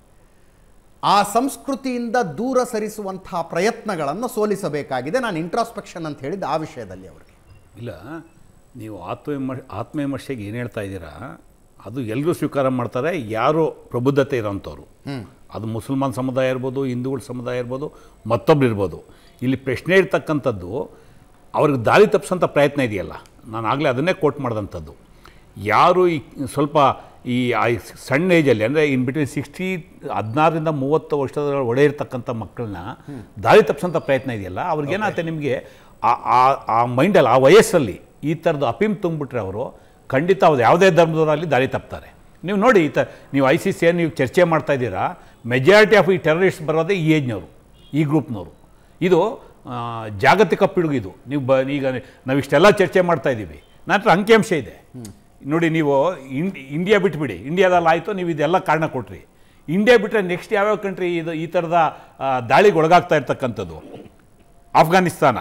Speaker 1: ಆ ಸಂಸ್ಕೃತಿಯಿಂದ ದೂರ ಸರಿಸುವಂತಹ ಪ್ರಯತ್ನಗಳನ್ನು ಸೋಲಿಸಬೇಕಾಗಿದೆ ನಾನು ಇಂಟ್ರಾಸ್ಪೆಕ್ಷನ್ ಅಂತ ಹೇಳಿದ್ದು ಆ ವಿಷಯದಲ್ಲಿ ಅವರಿಗೆ
Speaker 2: ಇಲ್ಲ ನೀವು ಆತ್ಮವಿಮರ್ ಆತ್ಮವಿಮರ್ಶೆಗೆ ಏನು ಹೇಳ್ತಾ ಇದ್ದೀರಾ ಅದು ಎಲ್ಲರೂ ಸ್ವೀಕಾರ ಮಾಡ್ತಾರೆ ಯಾರು ಪ್ರಬುದ್ಧತೆ ಇರೋಂಥವ್ರು ಅದು ಮುಸಲ್ಮಾನ್ ಸಮುದಾಯ ಇರ್ಬೋದು ಹಿಂದೂಗಳ ಸಮುದಾಯ ಇರ್ಬೋದು ಮತ್ತೊಬ್ರು ಇರ್ಬೋದು ಇಲ್ಲಿ ಪ್ರಶ್ನೆ ಇರ್ತಕ್ಕಂಥದ್ದು ಅವ್ರಿಗೆ ದಾರಿ ತಪ್ಪಿಸೋಂಥ ಪ್ರಯತ್ನ ಇದೆಯಲ್ಲ ನಾನು ಆಗಲೇ ಅದನ್ನೇ ಕೋಟ್ ಮಾಡಿದಂಥದ್ದು ಯಾರು ಈ ಸ್ವಲ್ಪ ಈ ಆ ಸಣ್ಣ ಏಜಲ್ಲಿ ಅಂದರೆ ಇನ್ ಬಿಟ್ವೀನ್ ಸಿಕ್ಸ್ಟಿ ಹದಿನಾರರಿಂದ ಮೂವತ್ತು ವರ್ಷದ ಒಡೆ ಇರ್ತಕ್ಕಂಥ ಮಕ್ಕಳನ್ನ ದಾರಿ ತಪ್ಪಿಸೋಂಥ ಪ್ರಯತ್ನ ಇದೆಯಲ್ಲ ಅವ್ರಿಗೇನಾಗುತ್ತೆ ನಿಮಗೆ ಆ ಆ- ಆ ಮೈಂಡಲ್ಲಿ ಆ ವಯಸ್ಸಲ್ಲಿ ಈ ಥರದ್ದು ಅಪಿಮ್ ತುಂಬಿಟ್ರೆ ಅವರು ಖಂಡಿತ ಅವ್ರು ಯಾವುದೇ ಧರ್ಮದವರಾಗಲಿ ದಾರಿ ತಪ್ತಾರೆ ನೀವು ನೋಡಿ ಈ ತ ನೀವು ಐ ಸಿ ಸಿ ಏನು ನೀವು ಚರ್ಚೆ ಮಾಡ್ತಾ ಇದ್ದೀರಾ ಮೆಜಾರಿಟಿ ಆಫ್ ಈ ಟೆರರಿಸ್ಟ್ ಬರೋದೇ ಈ ಏಜ್ನವರು ಈ ಗ್ರೂಪ್ನವರು ಇದು ಆ, ಜಾಗತಿಕ ಪಿಡುಗು ಇದು ನೀವು ಬ ಈಗ ನಾವು ಇಷ್ಟೆಲ್ಲ ಚರ್ಚೆ ಮಾಡ್ತಾ ಇದ್ದೀವಿ ನನ್ನ ಹತ್ರ ಅಂಕಿಅಂಶ ಇದೆ ನೋಡಿ ನೀವು ಇಂಡ್ ಇಂಡಿಯಾ ಬಿಟ್ಬಿಡಿ ಇಂಡಿಯಾದಲ್ಲಿ ಆಯಿತು ನೀವು ಇದೆಲ್ಲ ಕಾರಣ ಕೊಟ್ರಿ ಇಂಡಿಯಾ ಬಿಟ್ಟರೆ ನೆಕ್ಸ್ಟ್ ಯಾವ್ಯಾವ ಕಂಟ್ರಿ ಇದು ಈ ಥರದ ಆ, ದಾಳಿಗೆ ಒಳಗಾಗ್ತಾ ಇರ್ತಕ್ಕಂಥದ್ದು Afghanistan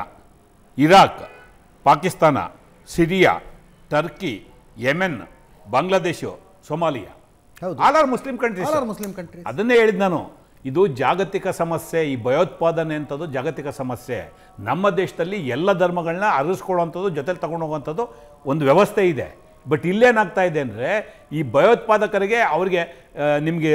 Speaker 2: Iraq Pakistan Syria Turkey Yemen Bangladesh Somalia
Speaker 1: ಹೌದು.
Speaker 2: All are Muslim countries
Speaker 1: All are Muslim countries.
Speaker 2: ಅದನ್ನೇ ಹೇಳಿದ್ ನಾನು ಇದು ಜಾಗತಿಕ ಸಮಸ್ಯೆ ಈ ಭಯೋತ್ಪಾದನೆ ಅಂತದ್ದು ಜಾಗತಿಕ ಸಮಸ್ಯೆ ನಮ್ಮ ದೇಶದಲ್ಲಿ ಎಲ್ಲ ಧರ್ಮಗಳನ್ನ ಅರಗಿಸ್ಕೊಳ್ಳುವಂಥದ್ದು ಜೊತೆಲಿ ತಗೊಂಡು ಹೋಗುವಂಥದ್ದು ಒಂದು ವ್ಯವಸ್ಥೆ ಇದೆ ಬಟ್ ಇಲ್ಲೇನಾಗ್ತಾ ಇದೆ ಅಂದರೆ ಈ ಭಯೋತ್ಪಾದಕರಿಗೆ ಅವ್ರಿಗೆ ನಿಮಗೆ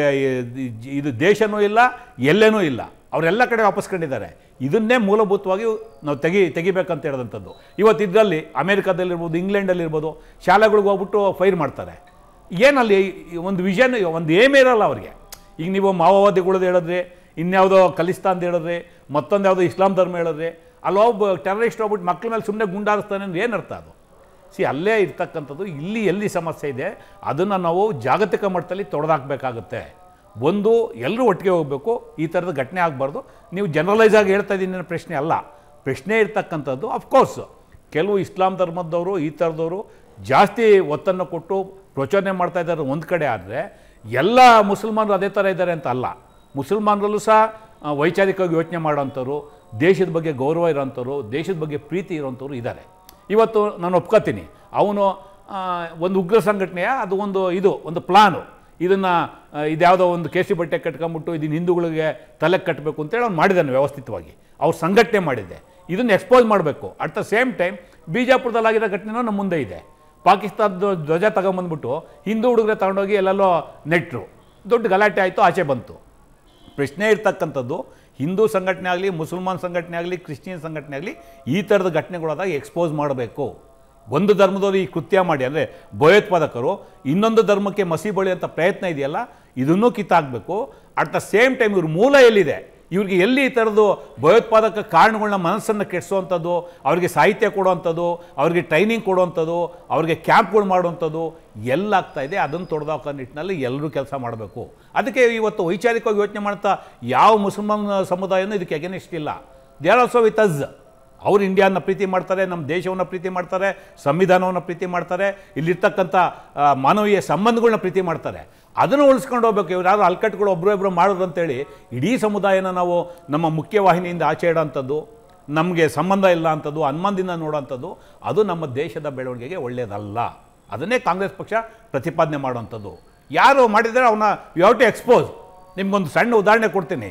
Speaker 2: ಇದು ದೇಶನೂ ಇಲ್ಲ ಎಲ್ಲೇನೂ ಇಲ್ಲ ಅವರೆಲ್ಲ ಕಡೆ ವಾಪಸ್ಕೊಂಡಿದ್ದಾರೆ ಇದನ್ನೇ ಮೂಲಭೂತವಾಗಿ ನಾವು ತೆಗಿ ತೆಗಿಬೇಕಂತ ಹೇಳಿದಂಥದ್ದು ಇವತ್ತು ಇದರಲ್ಲಿ ಅಮೇರಿಕಾದಲ್ಲಿರ್ಬೋದು ಇಂಗ್ಲೆಂಡಲ್ಲಿರ್ಬೋದು ಶಾಲೆಗಳಿಗೆ ಹೋಗ್ಬಿಟ್ಟು ಫೈರ್ ಮಾಡ್ತಾರೆ ಏನಲ್ಲಿ ಈ ಒಂದು ವಿಷನ್ ಒಂದು ಏಮೇ ಇರಲ್ಲ ಅವ್ರಿಗೆ ಈಗ ನೀವು ಮಾವೋವಾದಿಗಳದ್ದು ಹೇಳಿದ್ರೆ ಇನ್ಯಾವುದೋ ಖಲಿಸ್ತಾನ್ದು ಹೇಳಿದ್ರೆ ಮತ್ತೊಂದು ಯಾವುದೋ ಇಸ್ಲಾಂ ಧರ್ಮ ಹೇಳಿದ್ರೆ ಅಲ್ಲಿ ಒಬ್ಬ ಟೆರರಿಸ್ಟ್ ಹೋಗ್ಬಿಟ್ಟು ಮಕ್ಕಳ ಮೇಲೆ ಸುಮ್ಮನೆ ಗುಂಡಾರಿಸ್ತಾನೆ ಅಂದ್ರೆ ಏನು ಅರ್ಥ ಅದು ಸಿ ಅಲ್ಲೇ ಇರ್ತಕ್ಕಂಥದ್ದು ಇಲ್ಲಿ ಎಲ್ಲಿ ಸಮಸ್ಯೆ ಇದೆ ಅದನ್ನು ನಾವು ಜಾಗತಿಕ ಮಟ್ಟದಲ್ಲಿ ತೊಡೆದಾಕಬೇಕಾಗುತ್ತೆ ಒಂದು ಎಲ್ಲರೂ ಒಟ್ಟಿಗೆ ಹೋಗಬೇಕು ಈ ಥರದ ಘಟನೆ ಆಗಬಾರ್ದು ನೀವು ಜನರಲೈಸ್ ಆಗಿ ಹೇಳ್ತಾ ಇದ್ದೀನಿ ಅನ್ನೋ ಪ್ರಶ್ನೆ ಅಲ್ಲ ಪ್ರಶ್ನೆ ಇರ್ತಕ್ಕಂಥದ್ದು ಅಫ್ಕೋರ್ಸ್ ಕೆಲವು ಇಸ್ಲಾಂ ಧರ್ಮದವರು ಈ ಥರದವರು ಜಾಸ್ತಿ ಒತ್ತನ್ನು ಕೊಟ್ಟು ಪ್ರಚೋದನೆ ಮಾಡ್ತಾ ಇದ್ದಾರೆ ಒಂದು ಕಡೆ ಆದರೆ ಎಲ್ಲ ಮುಸಲ್ಮಾನರು ಅದೇ ಥರ ಇದ್ದಾರೆ ಅಂತ ಅಲ್ಲ ಮುಸಲ್ಮಾನರಲ್ಲೂ ಸಹ ಆ, ವೈಚಾರಿಕವಾಗಿ ಯೋಚನೆ ಮಾಡೋಂಥವ್ರು ದೇಶದ ಬಗ್ಗೆ ಗೌರವ ಇರೋಂಥವ್ರು ದೇಶದ ಬಗ್ಗೆ ಪ್ರೀತಿ ಇರೋಂಥವ್ರು ಇದ್ದಾರೆ ಇವತ್ತು ನಾನು ಒಪ್ಕೋತೀನಿ ಅವನು ಆ, ಒಂದು ಉಗ್ರ ಸಂಘಟನೆಯ ಅದು ಒಂದು ಇದು ಒಂದು ಪ್ಲಾನು ಇದನ್ನು ಇದ್ಯಾವುದೋ ಒಂದು ಕೇಸಿ ಬಟ್ಟೆ ಕಟ್ಕೊಂಬಿಟ್ಟು ಇದನ್ನು ಹಿಂದೂಗಳಿಗೆ ತಲೆ ಕಟ್ಟಬೇಕು ಅಂತೇಳಿ ಅವ್ನು ಮಾಡಿದ್ದಾನೆ ವ್ಯವಸ್ಥಿತವಾಗಿ ಅವ್ರು ಸಂಘಟನೆ ಮಾಡಿದೆ ಇದನ್ನು ಎಕ್ಸ್ಪೋಸ್ ಮಾಡಬೇಕು ಅಟ್ ದ ಸೇಮ್ ಟೈಮ್ ಬಿಜಾಪುರದಲ್ಲಿ ಆಗಿರೋ ಘಟನೆನೂ ನಮ್ಮ ಮುಂದೆ ಇದೆ ಪಾಕಿಸ್ತಾನದ ಧ್ವಜ ತಗೊಂಬಂದ್ಬಿಟ್ಟು ಹಿಂದೂ ಹುಡುಗರೆ ತಗೊಂಡೋಗಿ ಎಲ್ಲೆಲ್ಲೋ ನೆಟ್ಟರು ದೊಡ್ಡ ಗಲಾಟೆ ಆಯಿತು ಆಚೆ ಬಂತು ಪ್ರಶ್ನೆ ಇರ್ತಕ್ಕಂಥದ್ದು ಹಿಂದೂ ಸಂಘಟನೆ ಆಗಲಿ ಮುಸಲ್ಮಾನ್ ಸಂಘಟನೆ ಆಗಲಿ ಕ್ರಿಶ್ಚಿಯನ್ ಸಂಘಟನೆ ಆಗಲಿ ಈ ಥರದ ಘಟನೆಗಳಾದಾಗ ಎಕ್ಸ್ಪೋಸ್ ಮಾಡಬೇಕು ಒಂದು ಧರ್ಮದವರು ಈ ಕೃತ್ಯ ಮಾಡಿ ಅಂದರೆ ಭಯೋತ್ಪಾದಕರು ಇನ್ನೊಂದು ಧರ್ಮಕ್ಕೆ ಮಸಿ ಬಳಿಯುವಂಥ ಪ್ರಯತ್ನ ಇದೆಯಲ್ಲ ಇದನ್ನೂ ಕಿತ್ತಾಕಬೇಕು ಅಟ್ ದ ಸೇಮ್ ಟೈಮ್ ಇವ್ರ ಮೂಲ ಎಲ್ಲಿದೆ ಇವ್ರಿಗೆ ಎಲ್ಲಿ ಈ ಥರದ್ದು ಭಯೋತ್ಪಾದಕ ಕಾರಣಗಳನ್ನ ಮನಸ್ಸನ್ನು ಕೆಡಿಸೋವಂಥದ್ದು ಅವ್ರಿಗೆ ಸಾಹಿತ್ಯ ಕೊಡುವಂಥದ್ದು ಅವ್ರಿಗೆ ಟ್ರೈನಿಂಗ್ ಕೊಡುವಂಥದ್ದು ಅವ್ರಿಗೆ ಕ್ಯಾಂಪ್ಗಳು ಮಾಡುವಂಥದ್ದು ಎಲ್ಲಾಗ್ತಾ ಇದೆ ಅದನ್ನು ತೊಡೆದಾಕೋ ನಿಟ್ಟಿನಲ್ಲಿ ಎಲ್ಲರೂ ಕೆಲಸ ಮಾಡಬೇಕು ಅದಕ್ಕೆ ಇವತ್ತು ವೈಚಾರಿಕವಾಗಿ ಯೋಚನೆ ಮಾಡ್ತಾ ಯಾವ ಮುಸಲ್ಮಾನ್ ಸಮುದಾಯನೂ ಇದಕ್ಕೆ ಅಗೇನಿಸ್ಟ್ ಇಲ್ಲ they are also with us ಅವ್ರು ಇಂಡಿಯಾನ ಪ್ರೀತಿ ಮಾಡ್ತಾರೆ ನಮ್ಮ ದೇಶವನ್ನು ಪ್ರೀತಿ ಮಾಡ್ತಾರೆ ಸಂವಿಧಾನವನ್ನು ಪ್ರೀತಿ ಮಾಡ್ತಾರೆ ಇಲ್ಲಿರ್ತಕ್ಕಂಥ ಆ, ಮಾನವೀಯ ಸಂಬಂಧಗಳನ್ನ ಪ್ರೀತಿ ಮಾಡ್ತಾರೆ ಅದನ್ನು ಉಳಿಸ್ಕೊಂಡು ಹೋಗ್ಬೇಕು ಇವ್ರು ಯಾರು ಅಲ್ಕಟ್ಗಳು ಒಬ್ಬರು ಇಬ್ಬರು ಮಾಡೋದು ಅಂತೇಳಿ ಇಡೀ ಸಮುದಾಯನ ನಾವು ನಮ್ಮ ಮುಖ್ಯವಾಹಿನಿಯಿಂದ ಆಚೆ ಇಡೋಂಥದ್ದು ನಮಗೆ ಸಂಬಂಧ ಇಲ್ಲ ಅಂಥದ್ದು ಅನುಮಾನದಿಂದ ನೋಡೋಂಥದ್ದು ಅದು ನಮ್ಮ ದೇಶದ ಬೆಳವಣಿಗೆಗೆ ಒಳ್ಳೆಯದಲ್ಲ ಅದನ್ನೇ ಕಾಂಗ್ರೆಸ್ ಪಕ್ಷ ಪ್ರತಿಪಾದನೆ ಮಾಡುವಂಥದ್ದು ಯಾರು ಮಾಡಿದರೆ ಅವನ್ನ ಯು ಹ್ಯಾವ್ ಟು ಎಕ್ಸ್ಪೋಸ್ ನಿಮ್ಗೊಂದು ಸಣ್ಣ ಉದಾಹರಣೆ ಕೊಡ್ತೀನಿ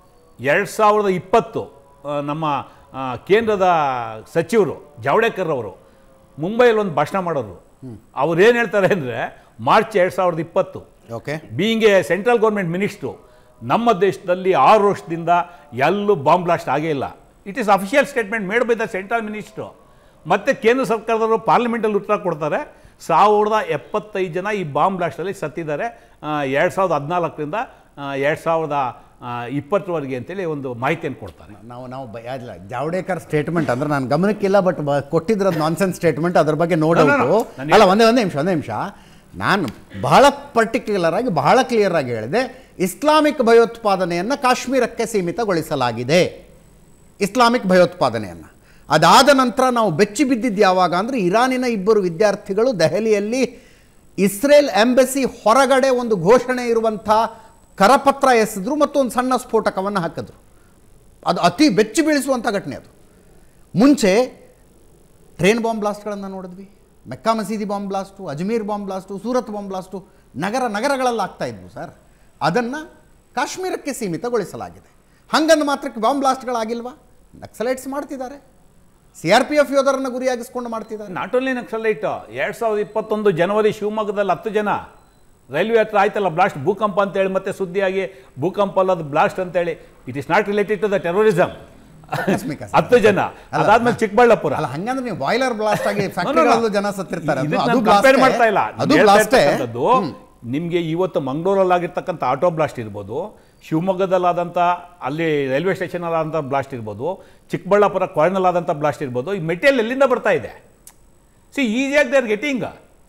Speaker 2: ಎರಡು ಸಾವಿರದ ಇಪ್ಪತ್ತು ಆ, ನಮ್ಮ ಆ, ಕೇಂದ್ರದ ಸಚಿವರು ಜಾವಡೇಕರ್ ಅವರು ಮುಂಬೈಯಲ್ಲಿ ಒಂದು ಭಾಷಣ ಮಾಡೋರು ಅವ್ರು ಏನು ಹೇಳ್ತಾರೆ ಅಂದರೆ ಮಾರ್ಚ್ ಎರಡು ಸಾವಿರದ ಇಪ್ಪತ್ತು
Speaker 1: okay
Speaker 2: being a central government minister ನಮ್ಮ ದೇಶದಲ್ಲಿ ಆರು ವರ್ಷದಿಂದ ಎಲ್ಲೂ ಬಾಂಬ್ ಬ್ಲಾಸ್ಟ್ ಆಗೇ ಇಲ್ಲ it is official statement made by the central minister ಮತ್ತು ಕೇಂದ್ರ ಸರ್ಕಾರದವರು ಪಾರ್ಲಿಮೆಂಟಲ್ಲಿ ಉತ್ತರ ಕೊಡ್ತಾರೆ ಸಾವಿರದ ಎಪ್ಪತ್ತೈದು ಜನ ಈ ಬಾಂಬ್ ಬ್ಲಾಸ್ಟಲ್ಲಿ ಸತ್ತಿದ್ದಾರೆ ಎರಡು ಸಾವಿರದ ಹದಿನಾಲ್ಕರಿಂದ ಎರಡು ಸಾವಿರದ ಇಪ್ಪತ್ತರವರೆಗೆ ಅಂತೇಳಿ ಒಂದು ಮಾಹಿತಿಯನ್ನು ಕೊಡ್ತಾರೆ
Speaker 1: ನಾವು ನಾವು ಬ- ಅಲ್ಲ ಜಾವಡೇಕರ್ ಸ್ಟೇಟ್ಮೆಂಟ್ ಅಂದ್ರೆ ನಾನು ಗಮನಕ್ಕಿಲ್ಲ ಬಟ್ ಕೊಟ್ಟಿದ್ರದ್ದು ನಾನ್ಸೆನ್ಸ್ ಸ್ಟೇಟ್ಮೆಂಟ್ ಅದ್ರ ಬಗ್ಗೆ ನೋಡೋದು
Speaker 2: no, no. ನಾನು
Speaker 1: ಅಲ್ಲ ಒಂದೇ ಒಂದೇ ನಿಮಿಷ ಒಂದೇ ನಿಮಿಷ ನಾನು ಬಹಳ ಪರ್ಟಿಕ್ಯುಲರ್ ಆಗಿ ಬಹಳ ಕ್ಲಿಯರ್ ಆಗಿ ಹೇಳಿದೆ ಇಸ್ಲಾಮಿಕ್ ಭಯೋತ್ಪಾದನೆಯನ್ನು ಕಾಶ್ಮೀರಕ್ಕೆ ಸೀಮಿತಗೊಳಿಸಲಾಗಿದೆ ಇಸ್ಲಾಮಿಕ್ ಭಯೋತ್ಪಾದನೆಯನ್ನು ಅದಾದ ನಂತರ ನಾವು ಬೆಚ್ಚಿ ಬಿದ್ದಿದ್ದು ಯಾವಾಗ ಅಂದರೆ ಇರಾನಿನ ಇಬ್ಬರು ವಿದ್ಯಾರ್ಥಿಗಳು ದೆಹಲಿಯಲ್ಲಿ ಇಸ್ರೇಲ್ ಎಂಬಸಿ ಹೊರಗಡೆ ಒಂದು ಘೋಷಣೆ ಇರುವಂಥ ಕರಪತ್ರ ಎಸೆದ್ರು ಮತ್ತು ಒಂದು ಸಣ್ಣ ಸ್ಫೋಟಕವನ್ನು ಹಾಕಿದ್ರು ಅದು ಅತಿ ಬೆಚ್ಚಿ ಬೀಳಿಸುವಂಥ ಘಟನೆ ಅದು ಮುಂಚೆ ಟ್ರೈನ್ ಬಾಂಬ್ ಬ್ಲಾಸ್ಟ್ಗಳನ್ನು ನೋಡಿದ್ವಿ ಮೆಕ್ಕಾ ಮಸೀದಿ bomb blast Ajmer bomb blast Surat bomb blast ನಗರ ನಗರಗಳಲ್ಲಿ ಆಗ್ತಾ ಇದ್ವು ಸರ್ ಅದನ್ನು ಕಾಶ್ಮೀರಕ್ಕೆ ಸೀಮಿತಗೊಳಿಸಲಾಗಿದೆ ಹಂಗಂದು ಮಾತ್ರಕ್ಕೆ ಬಾಂಬ್ ಬ್ಲಾಸ್ಟ್ಗಳಾಗಿಲ್ವಾ ನಕ್ಸಲೈಟ್ಸ್ ಮಾಡ್ತಿದ್ದಾರೆ ಸಿ ಆರ್ ಪಿ ಎಫ್ ಯೋಧರನ್ನು ಗುರಿಯಾಗಿಸ್ಕೊಂಡು ಮಾಡ್ತಿದ್ದಾರೆ
Speaker 2: ನಾಟ್ ಓನ್ಲಿ ನಕ್ಸಲೈಟ್ ಎರಡು ಸಾವಿರದ ಇಪ್ಪತ್ತೊಂದು ಜನವರಿ ಶಿವಮೊಗ್ಗದಲ್ಲಿ ಹತ್ತು ಜನ ರೈಲ್ವೆ ಹತ್ರ ಆಯ್ತಲ್ಲ ಬ್ಲಾಸ್ಟ್ ಭೂಕಂಪ ಅಂತೇಳಿ ಮತ್ತೆ ಸುದ್ದಿಯಾಗಿ ಭೂಕಂಪ ಅಲ್ಲದು ಬ್ಲಾಸ್ಟ್ ಅಂತೇಳಿ it is not related to the terrorism
Speaker 1: ಆಕಸ್ಮಿಕ ಸರ್.
Speaker 2: ಹತ್ತು ಜನ
Speaker 1: ಅಲ್ಲ,
Speaker 2: ಅದಾದ್ಮೇಲೆ ಚಿಕ್ಕಬಳ್ಳಾಪುರ
Speaker 1: ಅಲ್ಲ ಹಂಗಂದ್ರೆ ನೀವು ಬಾಯ್ಲರ್ ಬ್ಲಾಸ್ಟ್ ಆಗಿ ಫ್ಯಾಕ್ಟರಿಗಳಲ್ಲೂ ಜನ ಸತ್ತಿರ್ತಾರೆ ಅದು-
Speaker 2: ಇದಕ್ಕೆ
Speaker 1: ಅದು
Speaker 2: ನಾನು
Speaker 1: blast
Speaker 2: ಕಂಪೇರ್
Speaker 1: ಏ.
Speaker 2: ಮಾಡ್ತಾ ಇಲ್ಲ
Speaker 1: ಅದು ಬ್ಲಾಸ್ಟೇ
Speaker 2: ಅದು ನಿಮಗೆ ಇವತ್ತು ಮಂಗಳೂರಲ್ಲಿ ಆಗಿರ್ತಕ್ಕಂಥ ಆಟೋ ಬ್ಲಾಸ್ಟ್ ಇರ್ಬೋದು ಶಿವಮೊಗ್ಗದಲ್ಲಾದಂಥ ಅಲ್ಲಿ ರೈಲ್ವೆ ಸ್ಟೇಷನಲ್ಲಾದಂಥ ಬ್ಲಾಸ್ಟ್ ಇರ್ಬೋದು ಚಿಕ್ಕಬಳ್ಳಾಪುರ ಕೊಳನಲ್ಲಾದಂಥ ಬ್ಲಾಸ್ಟ್ ಇರ್ಬೋದು ಈ ಮೆಟೀರಿಯಲ್ ಎಲ್ಲಿಂದ ಬರ್ತಾ ಇದೆ ಸಿ ಈಸಿಯಾಗಿ ದೇ ಆರ್ ಗೆಟಿಂಗ್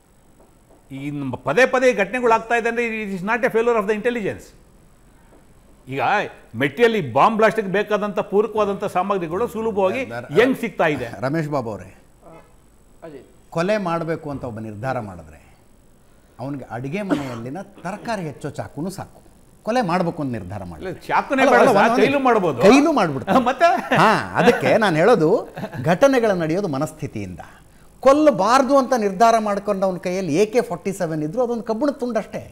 Speaker 2: ಈ ನಮ್ಮ ಪದೇ ಪದೇ ಈ ಘಟನೆಗಳಾಗ್ತಾ ಇದೆ ಅಂದರೆ it is not a failure of the intelligence ಈಗ ಮೆಟೀರಿಯಲ್ ಈ ಬಾಂಬ್ ಬ್ಲಾಸ್ಟಿಗೆ ಬೇಕಾದಂಥ ಪೂರಕವಾದಂಥ ಸಾಮಗ್ರಿಗಳು ಸುಲಭವಾಗಿ ಹೆಂಗ್ ಸಿಗ್ತಾ ಇದೆ
Speaker 1: ರಮೇಶ್ ಬಾಬು ಅವರೇ
Speaker 4: ಅಜಿತ್
Speaker 1: ಕೊಲೆ ಮಾಡಬೇಕು ಅಂತ ಒಬ್ಬ ನಿರ್ಧಾರ ಮಾಡಿದ್ರೆ ಅವನಿಗೆ ಅಡುಗೆ ಮನೆಯಲ್ಲಿನ ತರಕಾರಿ ಹೆಚ್ಚೋ ಚಾಕುನು ಸಾಕು ಕೊಲೆ ಮಾಡಬೇಕು ಅಂತ ನಿರ್ಧಾರ ಮಾಡಿ
Speaker 2: ಇಲ್ಲ, ಚಾಕುನೇ
Speaker 1: ಅಲ್ಲ,
Speaker 2: ಬೇಡ
Speaker 1: ಅಲ್ಲ,
Speaker 2: ಸರ್,
Speaker 1: ಒಂದು-
Speaker 2: ಕೈಲೂ ಮಾಡ್ಬೋದು.
Speaker 1: ಕೈಲೂ ಮಾಡ್ಬಿಡ್ತಾರೆ
Speaker 2: ಮತ್ತೆ
Speaker 1: ಹಾ ಅದಕ್ಕೆ ನಾನು ಹೇಳೋದು ಘಟನೆಗಳು ನಡೆಯೋದು ಮನಸ್ಥಿತಿಯಿಂದ ಕೊಲ್ಲಬಾರ್ದು ಅಂತ ನಿರ್ಧಾರ ಮಾಡ್ಕೊಂಡು ಅವನ ಕೈಯಲ್ಲಿ ಎ ಕೆ ಫಾರ್ಟಿ ಸೆವೆನ್ ಇದ್ರು ಅದೊಂದು ಕಬ್ಬಣ ತುಂಡಷ್ಟೇ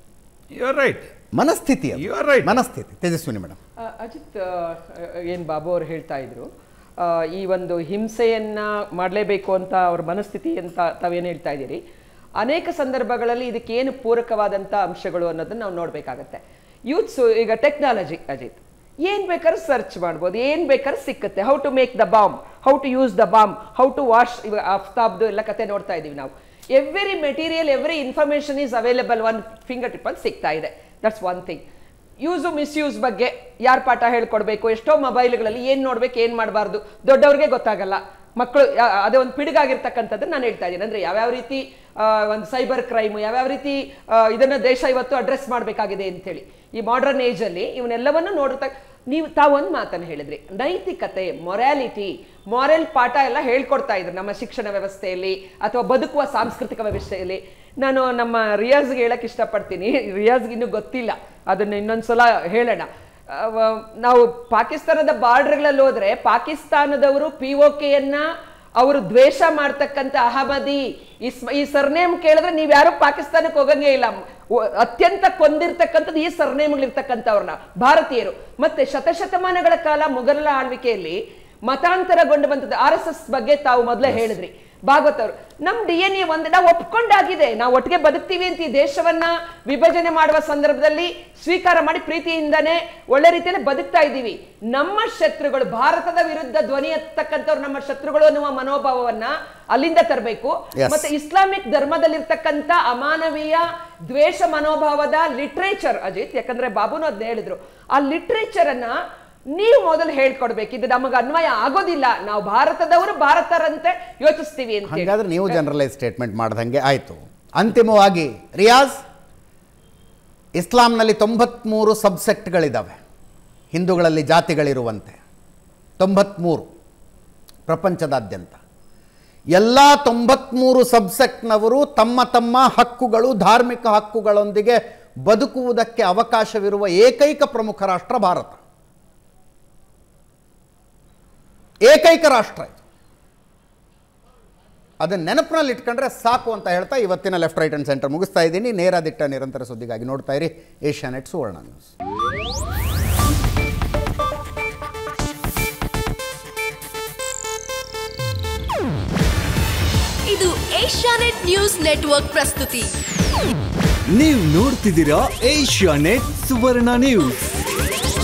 Speaker 2: ಯು ಆರ್ ರೈಟ್
Speaker 1: ಮನಸ್ಥಿತಿ ಅದು.
Speaker 2: You are right.
Speaker 1: ಮನಸ್ಥಿತಿ ತೇಜಸ್ವಿನಿ ಮೇಡಮ್
Speaker 4: ಆ, ಅಜಿತ್ ಏನು ಬಾಬು ಅವ್ರು ಹೇಳ್ತಾ ಇದ್ರು ಆ, ಈ ಒಂದು ಹಿಂಸೆಯನ್ನ ಮಾಡಲೇಬೇಕು ಅಂತ ಅವ್ರ ಮನಸ್ಥಿತಿ ಅಂತ ತಾವೇನು ಹೇಳ್ತಾ ಇದ್ದೀರಿ ಅನೇಕ ಸಂದರ್ಭಗಳಲ್ಲಿ ಇದಕ್ಕೇನು ಪೂರಕವಾದಂಥ ಅಂಶಗಳು ಅನ್ನೋದನ್ನ ನಾವು ನೋಡಬೇಕಾಗತ್ತೆ ಯೂತ್ಸು ಈಗ ಟೆಕ್ನಾಲಜಿ ಅಜಿತ್ ಏನ್ ಬೇಕಾದ್ರೂ ಸರ್ಚ್ ಮಾಡ್ಬೋದು ಏನ್ ಬೇಕಾದ್ರೂ ಸಿಕ್ಕತ್ತೆ how to make the bomb how to use the bomb how to wash ಇವಾಗ ಅಫ್ತಾಬ್ದು ಎಲ್ಲ ಕತೆ ನೋಡ್ತಾ ಇದೀವಿ ನಾವು every material every information is available one finger tip ಅಲ್ಲಿ ಸಿಗ್ತಾ ಇದೆ that's one thing use misuse ಬಗ್ಗೆ ಯಾರು ಪಾಠ ಹೇಳ್ಕೊಡ್ಬೇಕು ಎಷ್ಟೋ ಮೊಬೈಲ್ಗಳಲ್ಲಿ ಏನು ನೋಡ್ಬೇಕು ಏನು ಮಾಡಬಾರ್ದು ದೊಡ್ಡವ್ರಿಗೆ ಗೊತ್ತಾಗಲ್ಲ ಮಕ್ಕಳು ಯಾ- ಅದೇ ಒಂದು ಪಿಡುಗಾಗಿರ್ತಕ್ಕಂಥದ್ದು ನಾನು ಹೇಳ್ತಾ ಇದ್ದೀನಿ ಅಂದರೆ ಯಾವ್ಯಾವ ರೀತಿ ಒಂದು ಸೈಬರ್ ಕ್ರೈಮ್ ಯಾವ್ಯಾವ ರೀತಿ ಆ, ಇದನ್ನ ದೇಶ ಇವತ್ತು ಅಡ್ರೆಸ್ ಮಾಡಬೇಕಾಗಿದೆ ಅಂತೇಳಿ ಈ ಮಾಡರ್ನ್ ಏಜಲ್ಲಿ ಇವನ್ನೆಲ್ಲವನ್ನು ನೋಡ್ತಾ ನೀವು ತಾವೊಂದು ಮಾತನ್ನು ಹೇಳಿದ್ರಿ ನೈತಿಕತೆ ಮೊರಾಲಿಟಿ ಮಾರಲ್ ಪಾಠ ಎಲ್ಲ ಹೇಳ್ಕೊಡ್ತಾ ಇದ್ರು ನಮ್ಮ ಶಿಕ್ಷಣ ವ್ಯವಸ್ಥೆಯಲ್ಲಿ ಅಥವಾ ಬದುಕುವ ಸಾಂಸ್ಕೃತಿಕ ವ್ಯವಸ್ಥೆಯಲ್ಲಿ ನಾನು ನಮ್ಮ ರಿಯಾಜ್ಗೆ ಹೇಳಕ್ ಇಷ್ಟಪಡ್ತೀನಿ ರಿಯಾಜ್ಗೆ ಇನ್ನೂ ಗೊತ್ತಿಲ್ಲ ಅದನ್ನು ಇನ್ನೊಂದ್ಸಲ ಹೇಳೋಣ ಅವ- ನಾವು ಪಾಕಿಸ್ತಾನದ ಬಾರ್ಡರ್ಗಳಲ್ಲಿ ಹೋದ್ರೆ ಪಾಕಿಸ್ತಾನದವರು ಪಿ ಒ ಕೆಯನ್ನ ಅವರು ದ್ವೇಷ ಮಾಡ್ತಕ್ಕಂಥ ಅಹಮದಿ ಇಸ್ ಈ ಸರ್ನೇಮ್ ಕೇಳಿದ್ರೆ ನೀವು ಯಾರು ಪಾಕಿಸ್ತಾನಕ್ಕೆ ಹೋಗಂಗೇ ಇಲ್ಲ ಒ- ಅತ್ಯಂತ ಕೊಂದಿರ್ತಕ್ಕಂಥದ್ದು ಈ ಸರ್ನೇಮ್ಗಳಿರ್ತಕ್ಕಂಥವ್ರನ್ನ ಭಾರತೀಯರು ಮತ್ತೆ ಶತಶತಮಾನಗಳ ಕಾಲ ಮುಘಲರ ಆಳ್ವಿಕೆಯಲ್ಲಿ ಮತಾಂತರಗೊಂಡು ಬಂದದ್ದು ಆರ್ ಎಸ್ ಎಸ್ ಬಗ್ಗೆ ತಾವು ಮೊದಲೇ ಹೇಳಿದ್ರಿ ಭಾಗವತ್ ಅವರು ನಮ್ ಡಿ ಎನ್ ಎ ಒಂದು ನಾವು ಒಪ್ಕೊಂಡಾಗಿದೆ ನಾವು ಒಟ್ಟಿಗೆ ಬದುಕ್ತೀವಿ ಅಂತ ಈ ದೇಶವನ್ನ ವಿಭಜನೆ ಮಾಡುವ ಸಂದರ್ಭದಲ್ಲಿ ಸ್ವೀಕಾರ ಮಾಡಿ ಪ್ರೀತಿಯಿಂದನೇ ಒಳ್ಳೆ ರೀತಿಯಲ್ಲಿ ಬದುಕ್ತಾ ಇದ್ದೀವಿ ನಮ್ಮ ಶತ್ರುಗಳು ಭಾರತದ ವಿರುದ್ಧ ಧ್ವನಿ ಎತ್ತಕ್ಕಂಥವ್ರು ನಮ್ಮ ಶತ್ರುಗಳು ಅನ್ನುವ ಮನೋಭಾವವನ್ನ ಅಲ್ಲಿಂದ ತರಬೇಕು
Speaker 1: Yes.
Speaker 4: ಮತ್ತೆ ಇಸ್ಲಾಮಿಕ್ ಧರ್ಮದಲ್ಲಿರ್ತಕ್ಕಂಥ ಅಮಾನವೀಯ ದ್ವೇಷ ಮನೋಭಾವದ ಲಿಟ್ರೇಚರ್ ಅಜಿತ್ ಯಾಕಂದ್ರೆ ಬಾಬುನು ಅದನ್ನ ಹೇಳಿದ್ರು ಆ ಲಿಟ್ರೇಚರ್ ಅನ್ನ ನೀವು ಮೊದಲು ಹೇಳ್ಕೊಡ್ಬೇಕು ಇದು ನಮಗೆ ಅನ್ವಯ ಆಗೋದಿಲ್ಲ ನಾವು ಭಾರತದವರು ಭಾರತರಂತೆ ಯೋಚಿಸ್ತೀವಿ ಅಂತ ಹೇಳಿ.
Speaker 1: ಹಾಗಾದ್ರೆ ನೀವು ಜನರಲೈಸ್ ಸ್ಟೇಟ್ಮೆಂಟ್ ಮಾಡ್ದಂಗೆ ಆಯಿತು ಅಂತಿಮವಾಗಿ ರಿಯಾಜ್ ಇಸ್ಲಾಂನಲ್ಲಿ ತೊಂಬತ್ಮೂರು ಸಬ್ಸೆಕ್ಟ್ಗಳಿದ್ದಾವೆ ಹಿಂದೂಗಳಲ್ಲಿ ಜಾತಿಗಳಿರುವಂತೆ ತೊಂಬತ್ಮೂರು ಪ್ರಪಂಚದಾದ್ಯಂತ ಎಲ್ಲ ತೊಂಬತ್ಮೂರು ಸಬ್ಸೆಕ್ಟ್ನವರು ತಮ್ಮ ತಮ್ಮ ಹಕ್ಕುಗಳು ಧಾರ್ಮಿಕ ಹಕ್ಕುಗಳೊಂದಿಗೆ ಬದುಕುವುದಕ್ಕೆ ಅವಕಾಶವಿರುವ ಏಕೈಕ ಪ್ರಮುಖ ರಾಷ್ಟ್ರ ಭಾರತ ಏಕೈಕ ರಾಷ್ಟ್ರ ಇದು ಅದನ್ನ ನೆನಪಿನಲ್ಲಿ ಇಟ್ಕೊಂಡ್ರೆ ಸಾಕು ಅಂತ ಹೇಳ್ತಾ ಇವತ್ತಿನ ಲೆಫ್ಟ್ ರೈಟ್ ಅಂಡ್ ಸೆಂಟರ್ ಮುಗಿಸ್ತಾ ಇದ್ದೀನಿ ನೇರ ದಿಟ್ಟ ನಿರಂತರ ಸುದ್ದಿಗಾಗಿ ನೋಡ್ತಾ ಇರಿ ಏಷ್ಯಾ ನೆಟ್ ಸುವರ್ಣ ನ್ಯೂಸ್
Speaker 5: ಇದು ಏಷ್ಯಾನೆಟ್ ನ್ಯೂಸ್ ನೆಟ್ವರ್ಕ್ ಪ್ರಸ್ತುತಿ
Speaker 6: ನೀವು ನೋಡ್ತಿದ್ದೀರಾ ಏಷ್ಯಾ ನೆಟ್ ಸುವರ್ಣ ನ್ಯೂಸ್